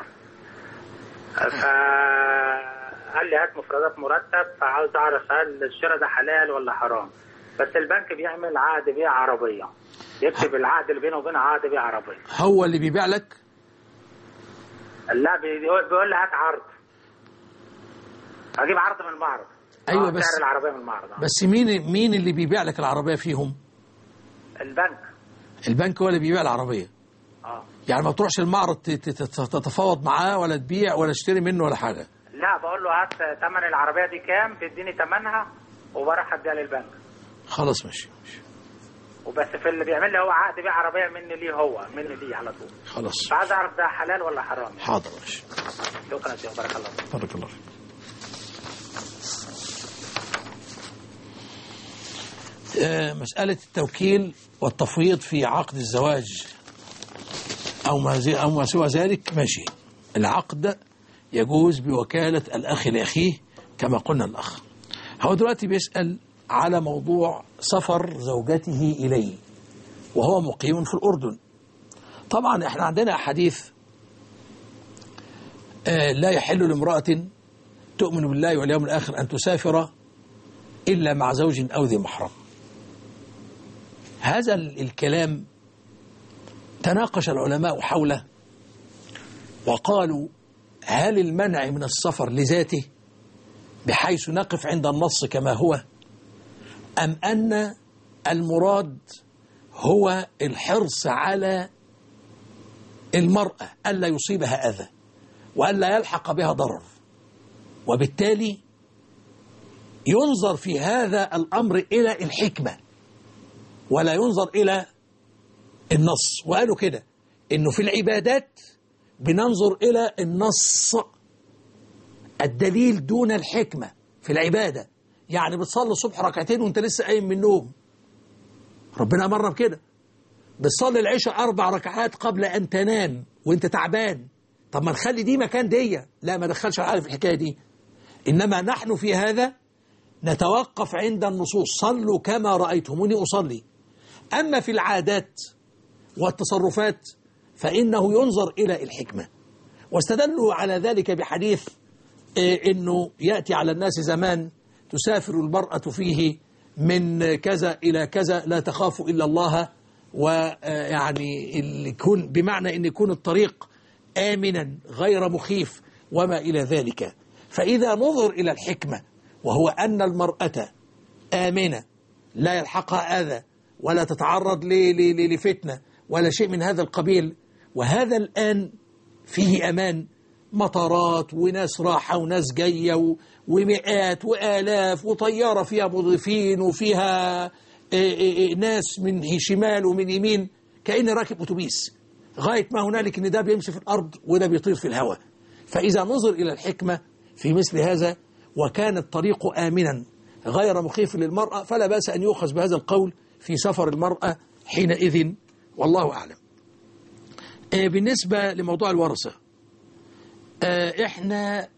فقال لي هات مفردات مرتب فعاوز اعرف هل الشراء ده حلال ولا حرام بس البنك بيعمل عقد بيع عربيه يكتب العقد اللي بينه وبينها عقد بيع عربيه هو اللي بيبيع لك لا بيقول بيقول لي هات عرض اجيب عرض من المعرض ايوه آه، بس سعر العربيه من المعرض آه. بس مين مين اللي بيبيع لك العربيه فيهم البنك البنك هو اللي بيبيع العربيه اه يعني ما تروحش المعرض ت- ت- ت- تتفاوض معاه ولا تبيع ولا تشتري منه ولا حاجه لا بقول له هات ثمن العربيه دي كام تديني ثمنها وبروح اديها للبنك خلاص ماشي وبس في اللي بيعمل لي هو عقد بيع عربيه مني ليه هو مني ليه على طول خلاص فعايز اعرف ده حلال ولا حرام حاضر ماشي شكرا يا شيخ بارك الله فيك بارك الله فيك آه، مسألة التوكيل والتفويض في عقد الزواج أو ما, زي أو ما سوى ذلك ماشي العقد يجوز بوكالة الأخ لأخيه كما قلنا الأخ هو دلوقتي بيسأل على موضوع سفر زوجته إليه وهو مقيم في الأردن طبعا احنا عندنا أحاديث آه، لا يحل لامرأة تؤمن بالله واليوم الآخر أن تسافر إلا مع زوج أو ذي محرم هذا ال- الكلام تناقش العلماء حوله وقالوا هل المنع من السفر لذاته بحيث نقف عند النص كما هو أم أن المراد هو الحرص على المرأة ألا يصيبها أذى وألا يلحق بها ضرر وبالتالي ينظر في هذا الأمر إلى الحكمة ولا ينظر إلى النص وقالوا كده إنه في العبادات بننظر إلى النص الدليل دون الحكمة في العبادة يعني بتصلي الصبح ركعتين وانت لسه قايم من النوم ربنا أمرنا بكده بتصلي العشاء أربع ركعات قبل أن تنام وانت تعبان طب ما نخلي دي مكان دي لا ما دخلش العقل في الحكاية دي إنما نحن في هذا نتوقف عند النصوص صلوا كما رأيتموني أصلي أما في العادات والتصرفات فإنه ينظر إلى الحكمة واستدلوا على ذلك بحديث إيه، إنه يأتي على الناس زمان تسافر المرأة فيه من كذا إلى كذا لا تخاف إلا الله ويعني يكون بمعنى أن يكون الطريق آمنا غير مخيف وما إلى ذلك فإذا نظر إلى الحكمة وهو أن المرأة آمنة لا يلحقها أذى ولا تتعرض ل- ل- ل- لفتنة ولا شيء من هذا القبيل وهذا الآن فيه أمان مطارات وناس راحة وناس جاية و- ومئات وآلاف وطيارة فيها مضيفين وفيها إيه إيه إيه ناس من شمال ومن يمين كأني راكب أتوبيس غاية ما هنالك إن ده بيمشي في الأرض وده بيطير في الهواء فإذا نظر إلى الحكمة في مثل هذا وكان الطريق آمنا غير مخيف للمرأة فلا بأس أن يؤخذ بهذا القول في سفر المرأة حينئذ والله أعلم آه، بالنسبة لموضوع الورثة آه، احنا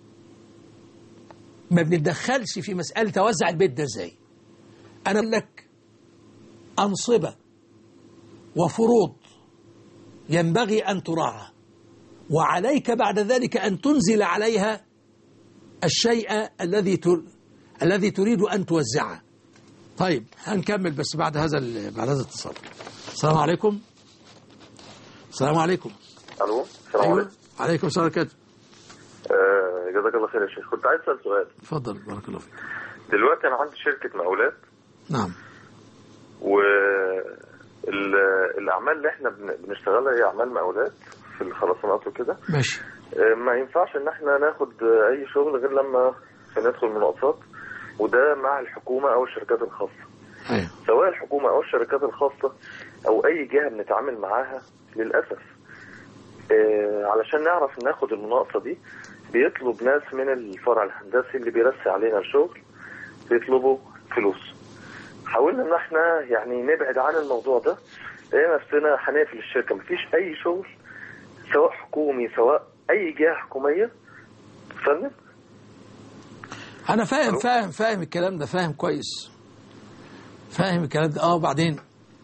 ما بنتدخلش في مسألة توزع البيت ده ازاي انا اقول لك أنصبة وفروض ينبغي أن تراعى وعليك بعد ذلك أن تنزل عليها الشيء الذي تر... الذي تريد أن توزعه طيب هنكمل بس بعد هذا ال... بعد هذا الاتصال السلام عليكم السلام عليكم الو السلام أيوة. عليكم عليكم السلام ورحمة الله آه، جزاك الله خير يا شيخ كنت عايز اسال سؤال اتفضل بارك الله فيك دلوقتي انا عندي شركه مقاولات نعم والاعمال اللي احنا بن- بنشتغلها هي اعمال مقاولات في الخرسانات وكده ماشي آه، ما ينفعش ان احنا ناخد آه، اي شغل غير لما ندخل مناقصات وده مع الحكومه او الشركات الخاصه أيوة. سواء الحكومه او الشركات الخاصه او اي جهه بنتعامل معاها للاسف آه، علشان نعرف ناخد المناقصه دي بيطلب ناس من الفرع الهندسي اللي بيرسي علينا الشغل بيطلبوا فلوس حاولنا ان احنا يعني نبعد عن الموضوع ده لقينا نفسنا هنقفل الشركه مفيش اي شغل سواء حكومي سواء اي جهه حكوميه فندم أنا فاهم فاهم فاهم الكلام ده فاهم كويس فاهم الكلام ده اه وبعدين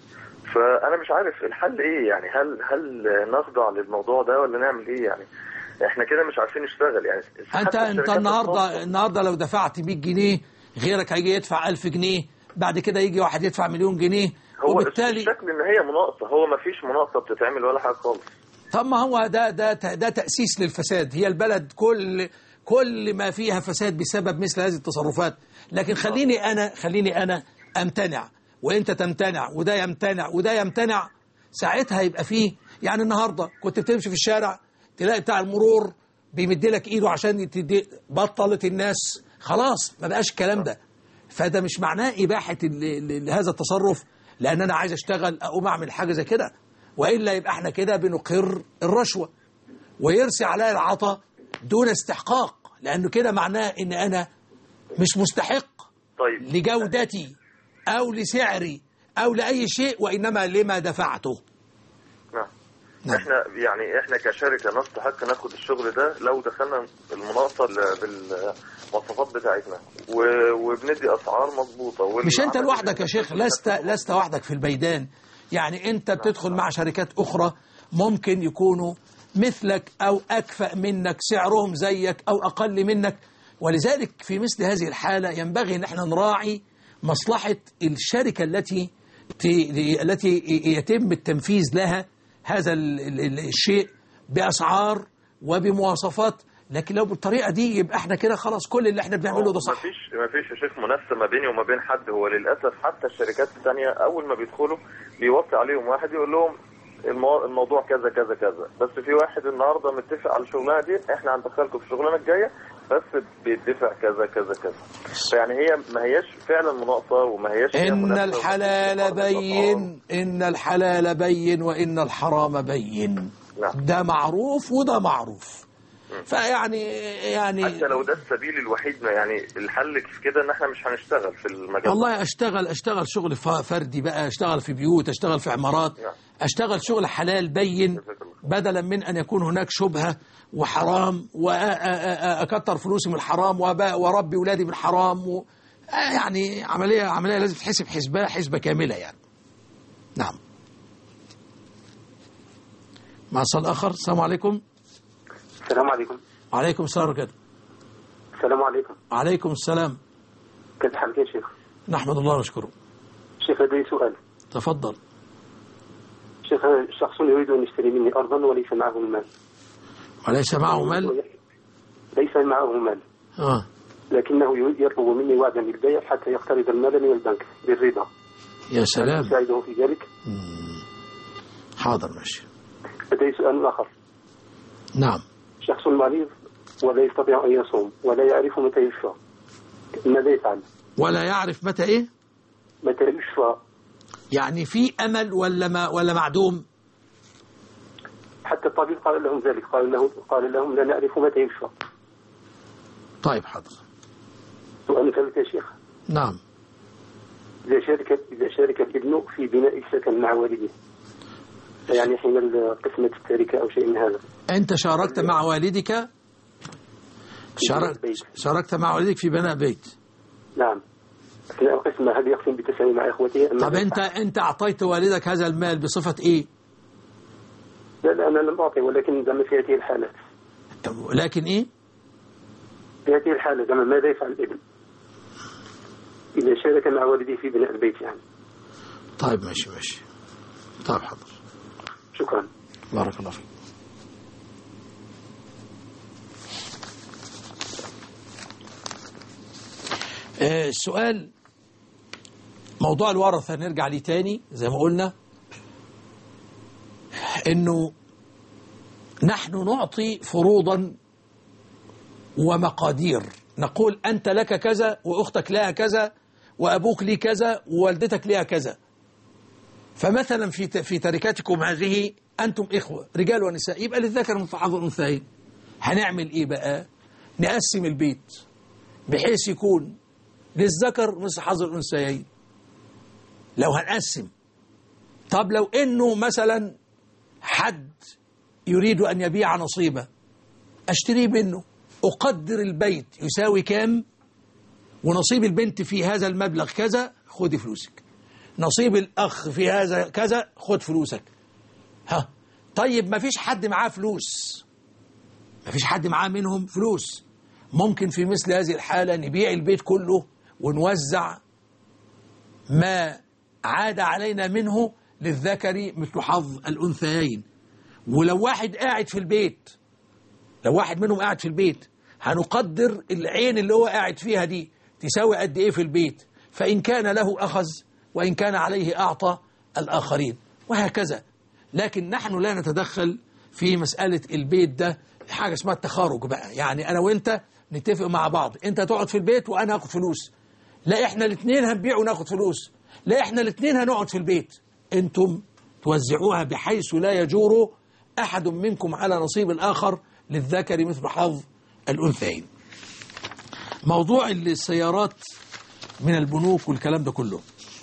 فانا مش عارف الحل ايه يعني هل هل نخضع للموضوع ده ولا نعمل ايه يعني احنا كده مش عارفين نشتغل يعني انت حتى انت الشركات النهارده الخاصة- النهارده لو دفعت 100 جنيه غيرك هيجي يدفع 1000 جنيه بعد كده يجي واحد يدفع مليون جنيه هو وبالتالي الشكل ان هي مناقصه هو ما فيش مناقصه بتتعمل ولا حاجه خالص طب ما هو ده ده ده تأسيس للفساد هي البلد كل كل ما فيها فساد بسبب مثل هذه التصرفات لكن خليني أنا خليني أنا أمتنع وأنت تمتنع وده يمتنع وده يمتنع ساعتها يبقى فيه يعني النهاردة كنت بتمشي في الشارع تلاقي بتاع المرور بيمد لك ايده عشان تدي بطلت الناس خلاص ما بقاش الكلام ده فده مش معناه إباحة ال- ال- لهذا التصرف لأن أنا عايز أشتغل أقوم أعمل حاجة زي كده وإلا يبقى احنا كده بنقر الرشوة ويرسي عليا العطاء دون استحقاق لأنه كده معناه إن أنا مش مستحق طيب لجودتي أو لسعري أو لأي شيء وإنما لما دفعته نعم احنا يعني احنا كشركه نستحق ناخد الشغل ده لو دخلنا المناقصه ل- بالمواصفات بتاعتنا و- وبندي اسعار مظبوطه مش أنت والعمل- لوحدك يا شيخ لست لست وحدك في البيدان يعني أنت بتدخل مع شركات أخرى ممكن يكونوا مثلك أو أكفأ منك سعرهم زيك أو أقل منك ولذلك في مثل هذه الحالة ينبغي أن احنا نراعي مصلحة الشركة التي ت- التي يتم التنفيذ لها هذا ال- ال- ال- الشيء بأسعار وبمواصفات لكن لو بالطريقة دي يبقى احنا كده خلاص كل اللي احنا بنعمله ده صح مفيش مفيش يا شيخ منافسه ما بيني وما بين حد هو للاسف حتى الشركات الثانيه اول ما بيدخلوا بيوصي عليهم واحد يقول لهم المو... الموضوع كذا كذا كذا بس في واحد النهارده متفق على الشغلانه دي احنا هندخلكم في الشغلانه الجايه بس بيدفع كذا كذا كذا فيعني هي ما هياش فعلا مناقصه وما هياش فيها إن منافسة الحلال بين إن الحلال بين وإن الحرام بين نعم. ده معروف وده معروف فيعني يعني حتى لو ده السبيل الوحيد ما يعني الحل في كده ان احنا مش هنشتغل في المجال والله اشتغل اشتغل شغل ف- فردي بقى اشتغل في بيوت اشتغل في عمارات اشتغل شغل حلال بين بدلا من ان يكون هناك شبهة وحرام واكتر فلوسي من الحرام وأبا- واربي ولادي بالحرام و آه يعني عملية عملية لازم تحسب حسبة حسبة كاملة يعني نعم مع الصلاة الآخر السلام عليكم السلام عليكم وعليكم السلام ورحمة الله السلام عليكم وعليكم السلام كيف حالك يا شيخ نحمد الله ونشكره شيخ لدي سؤال تفضل شيخ شخص يريد أن يشتري مني أرضا وليس معه المال وليس معه مال ليس معه مال آه. لكنه يريد يطلب مني وعدا بالبيع حتى يقترض المال من البنك بالربا يا هل سلام أساعده في ذلك؟ حاضر ماشي لدي سؤال آخر نعم شخص مريض ولا يستطيع أن يصوم ولا يعرف متى يشفى ماذا يفعل؟ ولا يعرف متى ايه متى يشفى يعني في امل ولا ما ولا معدوم حتى الطبيب قال لهم ذلك قال لهم قال لهم لا نعرف متى يشفى طيب حاضر سؤال ثالث يا شيخ نعم إذا شارك إذا شارك الابن في بناء السكن مع والده يعني حين قسمة التركة أو شيء من هذا انت شاركت مع والدك شاركت شاركت مع والدك في بناء بيت نعم أثناء القسمة هل يقسم بتساوي مع إخوته أم طب انت انت اعطيت والدك هذا المال بصفة ايه لا لا أنا لم أعطي ولكن دم في هذه الحالة لكن ايه في هذه الحالة دم ماذا يفعل الابن إذا شارك مع والده في بناء البيت يعني طيب ماشي ماشي طيب حاضر شكرا بارك الله فيك آه، السؤال موضوع الورثة نرجع ليه تاني زي ما قلنا انه نحن نعطي فروضا ومقادير نقول أنت لك كذا وأختك لها كذا وأبوك لي كذا ووالدتك لها كذا فمثلا في في تركاتكم هذه أنتم إخوة رجال ونساء يبقى للذكر مثل حظ الأنثيين هنعمل إيه بقى نقسم البيت بحيث يكون للذكر مثل حظ الأنثيين لو هنقسم طب لو إنه مثلا حد يريد أن يبيع نصيبه أشتريه منه أقدر البيت يساوي كام ونصيب البنت في هذا المبلغ كذا خدي فلوسك نصيب الأخ في هذا كذا خد فلوسك ها طيب ما فيش حد معاه فلوس ما فيش حد معاه منهم فلوس ممكن في مثل هذه الحالة نبيع البيت كله ونوزع ما عاد علينا منه للذكر مثل حظ الأنثيين ولو واحد قاعد في البيت لو واحد منهم قاعد في البيت هنقدر العين اللي هو قاعد فيها دي تساوي قد ايه في البيت فإن كان له أخذ وإن كان عليه أعطى الآخرين وهكذا لكن نحن لا نتدخل في مسألة البيت ده حاجة اسمها التخارج بقى يعني أنا وإنت نتفق مع بعض أنت تقعد في البيت وأنا هاخد فلوس لا إحنا الاثنين هنبيع وناخد فلوس لا إحنا الاثنين هنقعد في البيت أنتم توزعوها بحيث لا يجور أحد منكم على نصيب الآخر للذكر مثل حظ الأنثيين موضوع السيارات من البنوك والكلام ده كله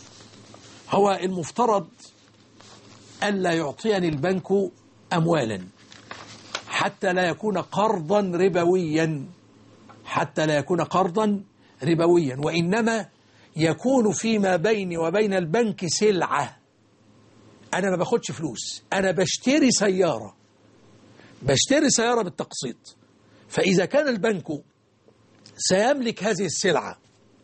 هو المفترض ألا يعطيني البنك أموالا حتى لا يكون قرضا ربويا حتى لا يكون قرضا ربويا وإنما يكون فيما بيني وبين البنك سلعة أنا ما باخدش فلوس أنا بشتري سيارة بشتري سيارة بالتقسيط فإذا كان البنك سيملك هذه السلعة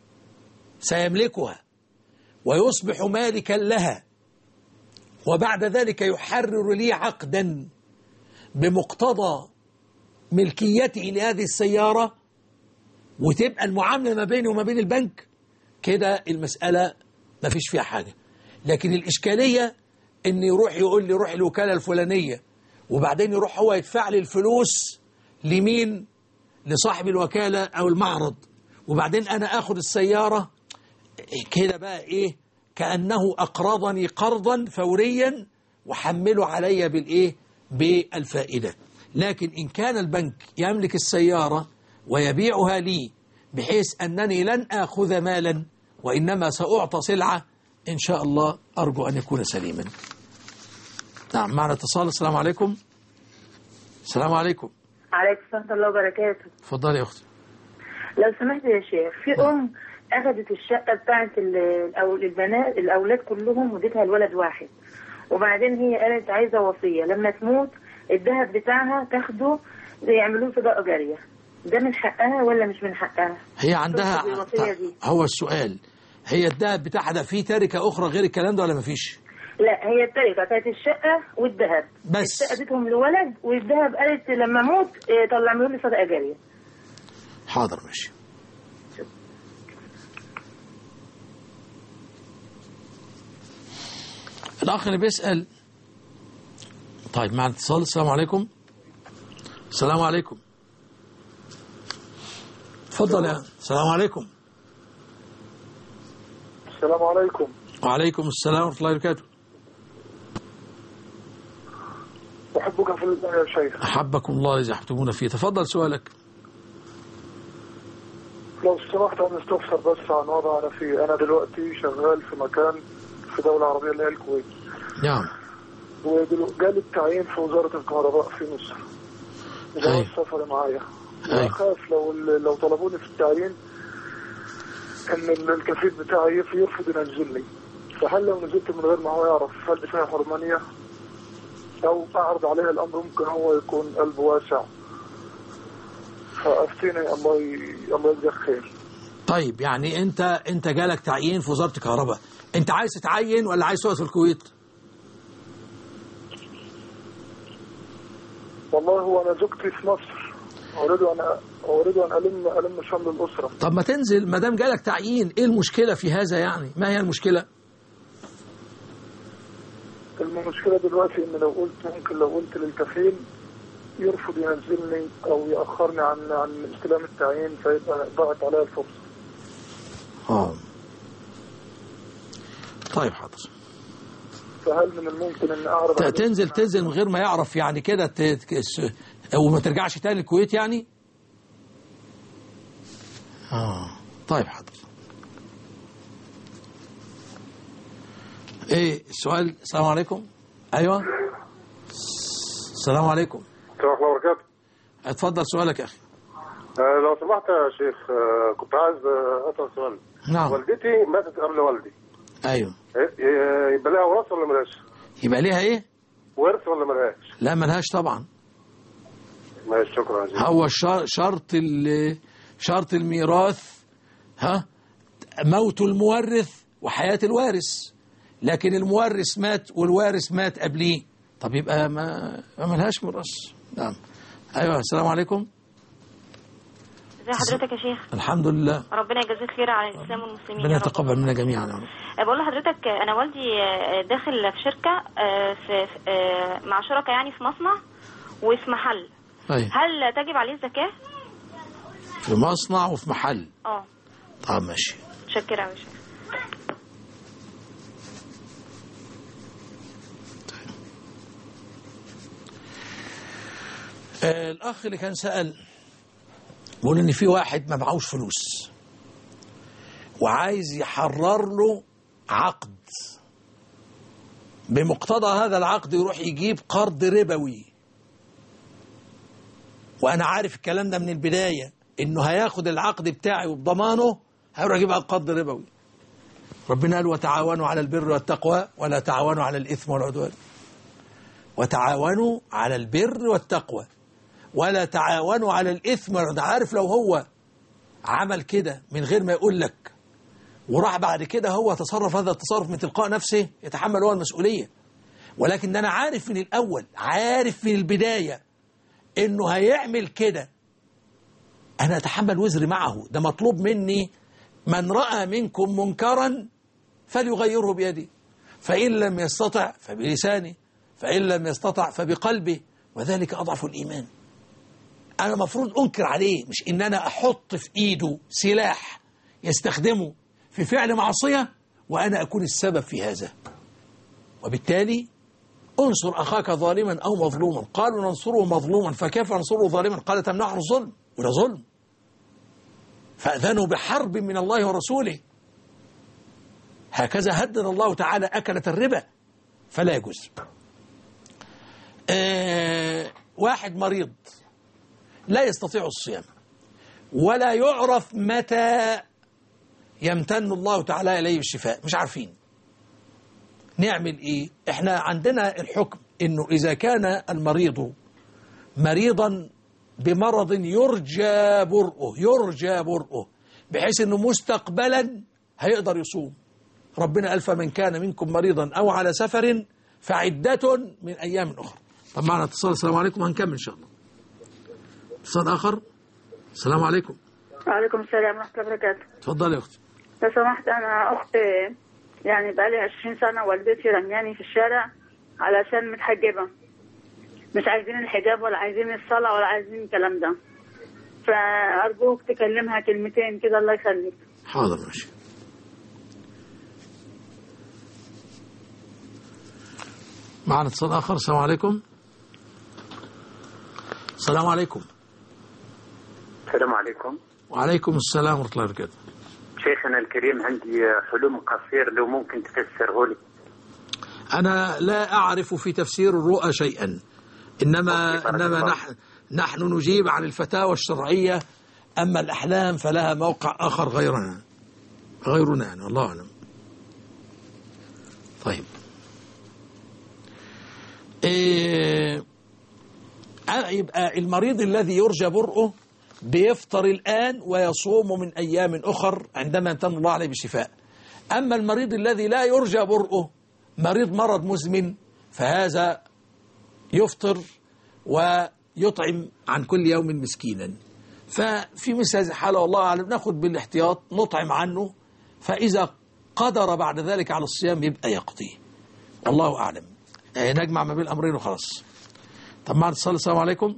سيملكها ويصبح مالكا لها وبعد ذلك يحرر لي عقدا بمقتضى ملكيته لهذه السيارة وتبقى المعاملة ما بيني وما بين البنك كده المسألة ما فيش فيها حاجة لكن الإشكالية إن يروح يقول لي روح الوكالة الفلانية وبعدين يروح هو يدفع لي الفلوس لمين لصاحب الوكالة أو المعرض وبعدين أنا أخذ السيارة كده بقى إيه كأنه أقرضني قرضا فوريا وحمله علي بالإيه بالفائدة لكن إن كان البنك يملك السيارة ويبيعها لي بحيث أنني لن آخذ مالا وإنما سأعطى سلعة إن شاء الله أرجو أن يكون سليما نعم معنا اتصال السلام عليكم السلام عليكم عليكم ورحمة الله وبركاته اتفضلي يا أختي لو سمحت يا شيخ في أم أخذت الشقة بتاعت ال- الأو- البنات الأولاد كلهم وديتها لولد واحد وبعدين هي قالت عايزة وصية لما تموت الذهب بتاعها تاخده يعملوه صدقة جارية ده من حقها ولا مش من حقها؟ هي عندها تقصد الوصية دي هو السؤال هي الدهب بتاعها ده فيه تركة أخرى غير الكلام ده ولا مفيش لا هي التركة كانت الشقة والذهب بس. الشقة اديتهم لولد والذهب قالت لما اموت إيه، طلعوا لي صدقة جارية حاضر ماشي الأخ اللي بيسأل طيب مع الاتصال السلام عليكم السلام عليكم اتفضل يا السلام عليكم السلام عليكم وعليكم السلام ورحمة الله وبركاته أحبك في الله يا شيخ أحبكم الله إذا أحبتمونا فيه تفضل سؤالك لو سمحت أن استفسر بس عن وضع أنا فيه أنا دلوقتي شغال في مكان في دولة عربية اللي هي الكويت نعم ودلوقتي جالي التعيين في وزارة الكهرباء في مصر جواز سفر معايا أخاف لو لو طلبوني في التعيين إن ال- الكفيل بتاعي يف- يرفض ينزلني فهل لو نزلت من غير ما هو يعرف هل دي فيها حرمانية أو أعرض عليه الأمر ممكن هو يكون قلبه واسع فأفتيني الله ي... الله يجزاك خير طيب يعني أنت أنت جالك تعيين في وزارة الكهرباء أنت عايز تتعين ولا عايز تقعد في الكويت والله هو أنا زوجتي في مصر أريد أن أريد أن ألم ألم شمل الأسرة طب ما تنزل ما دام جالك تعيين ايه المشكلة في هذا يعني ما هي المشكلة المشكلة دلوقتي إن لو قلت ممكن لو قلت للكفيل يرفض ينزلني أو يأخرني عن عن استلام التعيين فيبقى ضاعت عليا الفرصة اه طيب حاضر فهل من الممكن إن أعرض ت- عليه تنزل تنزل من غير ما يعرف يعني كده ت- ت- س- وما ترجعش تاني الكويت يعني اه طيب حاضر ايه السؤال السلام عليكم ايوه السلام عليكم السلام الله وبركاته اتفضل سؤالك يا اخي آه لو سمحت يا شيخ آه كنت عايز آه اسال سؤال نعم. والدتي ماتت قبل والدي ايوه إيه- إيه، يبقى لها وراث ولا ملهاش؟ يبقى ليها ايه ورث ولا ملهاش؟ لا ملهاش طبعا ماشي شكرا يا شيخ هو الشر- شرط ال- شرط الميراث ها موت المورث وحياة الوارث لكن المورث مات والوارث مات قبليه طب يبقى ما ما ملهاش ميراث نعم ايوه السلام عليكم ازي حضرتك يا شيخ الحمد لله ربنا يجازيك خير على الاسلام والمسلمين ربنا يا رب. يتقبل منا جميعا يا رب. أه، بقول لحضرتك أه، انا والدي أه، داخل في شركه أه، في في- أه، مع شركاء يعني في مصنع وفي محل أيوة. هل تجب عليه الزكاه؟ في مصنع وفي محل اه طب ماشي متشكره يا شيخ آه، الأخ اللي كان سأل بيقول إن في واحد ما معهوش فلوس وعايز يحرر له عقد بمقتضى هذا العقد يروح يجيب قرض ربوي وأنا عارف الكلام ده من البداية إنه هياخد العقد بتاعي وبضمانه هيروح يجيب قرض ربوي ربنا قال وتعاونوا على البر والتقوى ولا تعاونوا على الإثم والعدوان وتعاونوا على البر والتقوى ولا تعاونوا على الإثم والعدوان عارف لو هو عمل كده من غير ما يقول لك وراح بعد كده هو تصرف هذا التصرف من تلقاء نفسه يتحمل هو المسؤولية ولكن أنا عارف من الأول عارف من البداية إنه هيعمل كده أنا أتحمل وزري معه ده مطلوب مني من رأى منكم منكرا فليغيره بيده فإن لم يستطع فبلسانه فإن لم يستطع فبقلبه وذلك أضعف الإيمان أنا مفروض أنكر عليه مش إن أنا أحط في إيده سلاح يستخدمه في فعل معصية وأنا أكون السبب في هذا وبالتالي انصر أخاك ظالما أو مظلوما قالوا ننصره مظلوما فكيف ننصره ظالما قال تمنعه الظلم وده ظلم فأذنوا بحرب من الله ورسوله هكذا هدد الله تعالى أكلة الربا فلا يجوز آه واحد مريض لا يستطيع الصيام ولا يعرف متى يمتن الله تعالى إليه بالشفاء مش عارفين نعمل إيه إحنا عندنا الحكم إنه إذا كان المريض مريضا بمرض يرجى برؤه يرجى برؤه بحيث أنه مستقبلا هيقدر يصوم ربنا ألف من كان منكم مريضا أو على سفر فعدة من أيام أخرى طب معنا اتصال السلام عليكم هنكمل إن شاء الله اتصال آخر السلام عليكم وعليكم السلام ورحمة الله وبركاته اتفضلي يا أختي لو سمحت أنا أخت يعني بقالي 20 سنة والدتي رمياني في الشارع علشان متحجبة مش عايزين الحجاب ولا عايزين الصلاة ولا عايزين الكلام ده فأرجوك تكلمها كلمتين كده الله يخليك حاضر ماشي معنا اتصال آخر السلام عليكم السلام عليكم السلام عليكم وعليكم السلام ورحمة الله وبركاته شيخنا الكريم عندي حلم قصير لو ممكن تفسره لي أنا لا أعرف في تفسير الرؤى شيئا إنما إنما نحن نحن نجيب عن الفتاوى الشرعية أما الأحلام فلها موقع آخر غيرنا غيرنا يعني الله أعلم طيب إيه يبقى المريض الذي يرجى برؤه بيفطر الآن ويصوم من أيام أخر عندما يمتن الله عليه بالشفاء أما المريض الذي لا يرجى برؤه مريض مرض مزمن فهذا يفطر ويطعم عن كل يوم مسكينا ففي مثل هذه الحالة والله أعلم ناخد بالاحتياط نطعم عنه فإذا قدر بعد ذلك على الصيام يبقى يقضيه والله أعلم يعني نجمع ما بين الأمرين وخلاص طب معنا اتصال السلام عليكم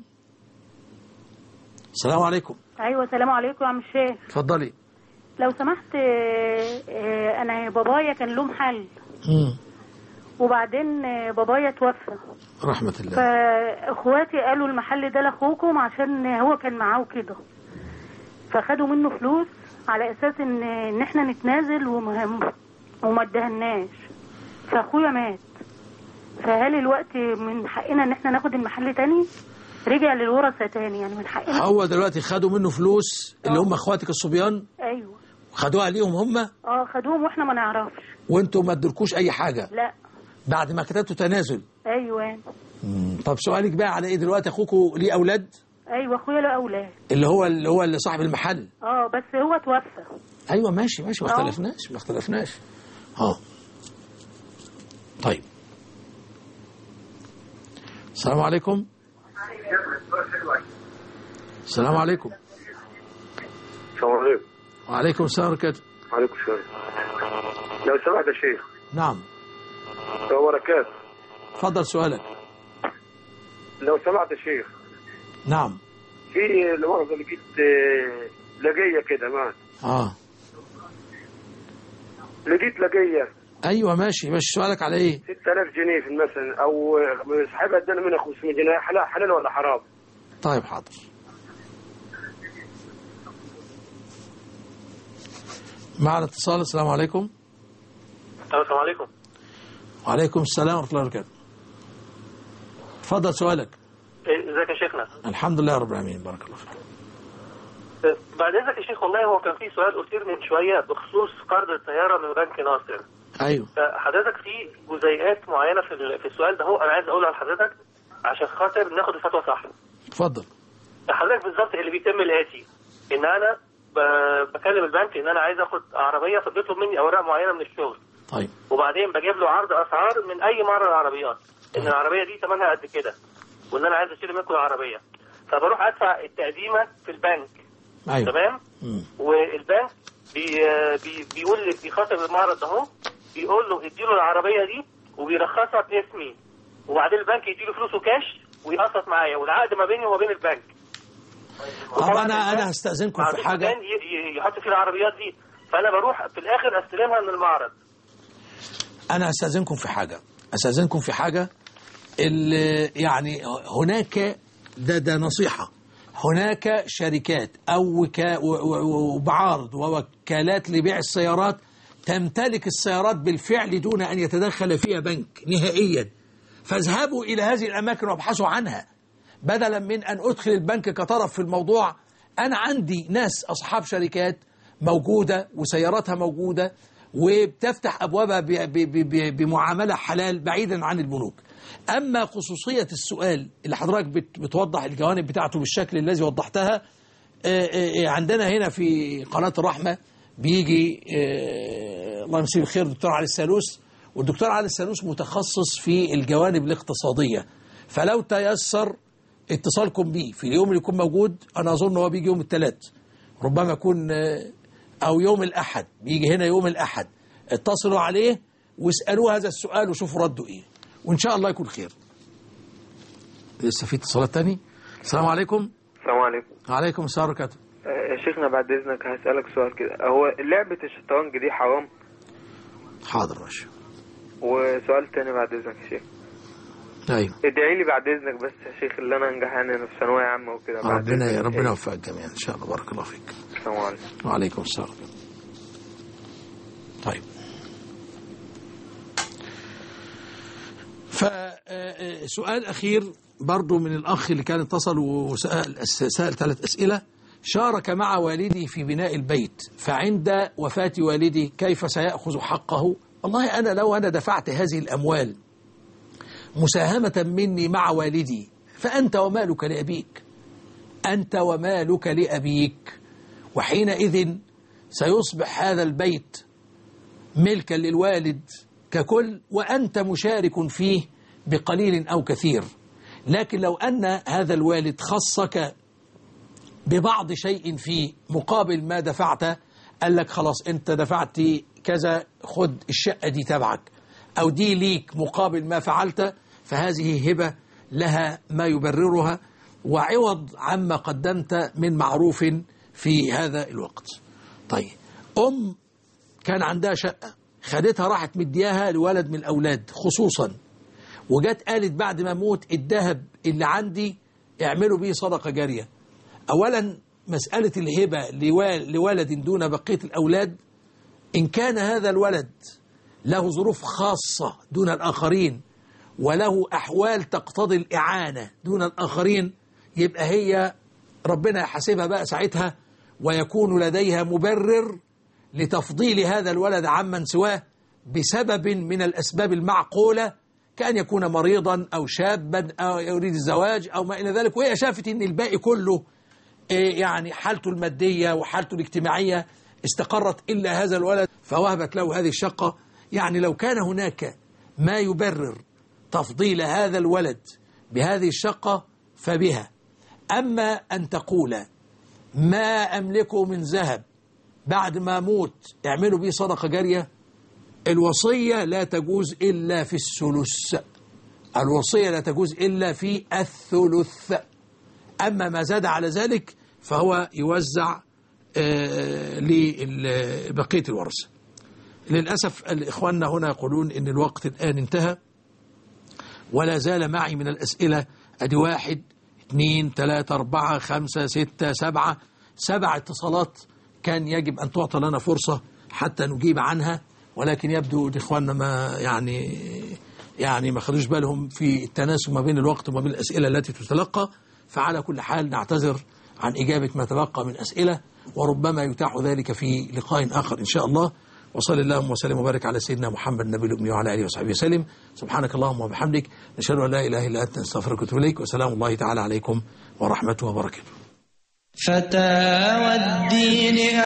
السلام عليكم ايوه السلام عليكم يا عم الشيخ اتفضلي لو سمحت آه، آه، انا بابايا كان له محل مم. وبعدين آه، بابايا توفى رحمة الله فاخواتي قالوا المحل ده لاخوكم عشان هو كان معاه كده فخدوا منه فلوس على اساس ان ان احنا نتنازل وما وما ادهناش فاخويا مات فهل الوقت من حقنا ان احنا ناخد المحل تاني رجع للورثه تاني يعني من حقنا هو دلوقتي خدوا منه فلوس اللي هم اخواتك الصبيان ايوه خدوها ليهم هم اه خدوهم واحنا ما نعرفش وانتوا ما ادركوش اي حاجة لا بعد ما كتبتوا تنازل ايوه مم. طب سؤالك بقى على ايه دلوقتي اخوكوا ليه اولاد ايوه اخويا له اولاد اللي هو اللي هو اللي صاحب المحل اه بس هو توفى ايوه ماشي ماشي ما آه. اختلفناش ما اختلفناش اه طيب السلام عليكم السلام عليكم السلام عليكم وعليكم السلام ورحمة الله وعليكم السلام لو سمحت يا شيخ نعم وبركاته اتفضل سؤالك لو سمحت يا شيخ نعم في المؤاخذة لقيت آه، لقية كده ما اه لقيت لقية ايوه ماشي ماشي سؤالك على ايه 6000 جنيه في مثلا او صاحبها ادانا منها 500 جنيه حلال حلال ولا حرام؟ طيب حاضر معنا اتصال السلام عليكم السلام عليكم وعليكم السلام ورحمة الله وبركاته اتفضل سؤالك إيه، ازيك يا شيخنا الحمد لله رب العالمين بارك الله فيك إيه، بعد اذنك يا شيخ والله هو كان في سؤال اثير من شويه بخصوص قرض الطياره من بنك ناصر ايوه حضرتك في جزيئات معينه في ال- في السؤال ده هو انا عايز اقولها لحضرتك عشان خاطر ناخد الفتوى صح اتفضل حضرتك بالظبط اللي بيتم الاتي ان انا ب- بكلم البنك ان انا عايز اخد عربيه فبيطلب مني اوراق معينه من الشغل طيب وبعدين بجيب له عرض اسعار من اي معرض عربيات ان العربيه دي ثمنها قد كده وان انا عايز اشتري منكم العربيه فبروح ادفع التقديمه في البنك ايوه تمام مم. والبنك بي بي بيقول لي بيخاطب المعرض ده اهو بيقول له اديله العربيه دي وبيرخصها باسمي وبعدين البنك يديله فلوسه كاش ويقسط معايا والعقد ما بيني وما بين البنك طب انا انا هستأذنكم في حاجة عشان ي- ي- يحط فيه العربيات دي فانا بروح في الاخر استلمها من المعرض انا هستأذنكم في حاجة استأذنكم في حاجة ال- يعني هناك ده ده نصيحة هناك شركات أو وكا و- و- وبعارض ووكالات لبيع السيارات تمتلك السيارات بالفعل دون أن يتدخل فيها بنك نهائيا فاذهبوا إلى هذه الأماكن وابحثوا عنها بدلا من أن أدخل البنك كطرف في الموضوع أنا عندي ناس أصحاب شركات موجودة وسياراتها موجودة وبتفتح أبوابها ب- ب- ب- بمعاملة حلال بعيدا عن البنوك أما خصوصية السؤال اللي حضرتك بت- بتوضح الجوانب بتاعته بالشكل الذي وضحتها آه، آه، عندنا هنا في قناة الرحمة بيجي آه، الله يمسيه بالخير الدكتور علي السالوس والدكتور علي السالوس متخصص في الجوانب الاقتصادية فلو تيسر اتصالكم بيه في اليوم اللي يكون موجود أنا أظن هو بيجي يوم الثلاث ربما يكون آه، أو يوم الأحد بيجي هنا يوم الأحد اتصلوا عليه واسألوه هذا السؤال وشوفوا رده إيه وإن شاء الله يكون خير لسه في اتصالات تاني السلام عليكم السلام عليكم وعليكم السلام ورحمة الله آه، يا شيخنا بعد اذنك هسألك سؤال كده هو لعبة الشطرنج دي حرام حاضر ماشي وسؤال تاني بعد اذنك يا شيخ أيوه ادعي لي بعد اذنك بس يا شيخ اللي انا انجح يعني أنا في ثانوية عامة وكده بعد ربنا إذنك. ربنا يوفقك جميعا إن شاء الله بارك الله فيك السلام عليكم وعليكم السلام طيب فسؤال أخير برضو من الأخ اللي كان اتصل وسأل سأل ثلاث أسئلة شارك مع والدي في بناء البيت فعند وفاة والدي كيف سيأخذ حقه والله أنا لو أنا دفعت هذه الأموال مساهمة مني مع والدي فأنت ومالك لأبيك أنت ومالك لأبيك وحينئذ سيصبح هذا البيت ملكا للوالد ككل وأنت مشارك فيه بقليل أو كثير لكن لو أن هذا الوالد خصك ببعض شيء فيه مقابل ما دفعت قال لك خلاص أنت دفعت كذا خد الشقة دي تبعك أو دي ليك مقابل ما فعلت فهذه هبة لها ما يبررها وعوض عما قدمت من معروف في هذا الوقت طيب أم كان عندها شقة خدتها راحت مدياها لولد من الأولاد خصوصا وجت قالت بعد ما موت الذهب اللي عندي اعملوا بيه صدقة جارية أولا مسألة الهبة لوا- لولد دون بقية الأولاد إن كان هذا الولد له ظروف خاصة دون الآخرين وله أحوال تقتضي الإعانة دون الآخرين يبقى هي ربنا يحاسبها بقى ساعتها ويكون لديها مبرر لتفضيل هذا الولد عمن سواه بسبب من الأسباب المعقولة كأن يكون مريضا أو شابا أو يريد الزواج أو ما إلى ذلك وهي شافت أن الباقي كله إيه يعني حالته المادية وحالته الاجتماعية استقرت إلا هذا الولد فوهبت له هذه الشقة يعني لو كان هناك ما يبرر تفضيل هذا الولد بهذه الشقة فبها أما أن تقول ما أملكه من ذهب بعد ما أموت اعملوا بيه صدقة جارية الوصية لا تجوز إلا في الثلث الوصية لا تجوز إلا في الثلث أما ما زاد على ذلك فهو يوزع آه، لبقية الورثة للأسف الإخواننا هنا يقولون إن الوقت الآن انتهى ولا زال معي من الأسئلة أدي واحد اثنين ثلاثة أربعة خمسة ستة سبعة سبع اتصالات كان يجب أن تعطى لنا فرصة حتى نجيب عنها ولكن يبدو إن إخواننا ما يعني يعني ما خدوش بالهم في التناسب ما بين الوقت وما بين الأسئلة التي تتلقى فعلى كل حال نعتذر عن إجابة ما تبقى من أسئلة وربما يتاح ذلك في لقاء آخر إن شاء الله وصل اللهم وسلم وبارك على سيدنا محمد النبي الأمي وعلى آله وصحبه وسلم سبحانك اللهم وبحمدك نشهد أن لا إله إلا أنت نستغفرك ونتوب إليك وسلام الله تعالى عليكم ورحمته وبركاته فتى والدين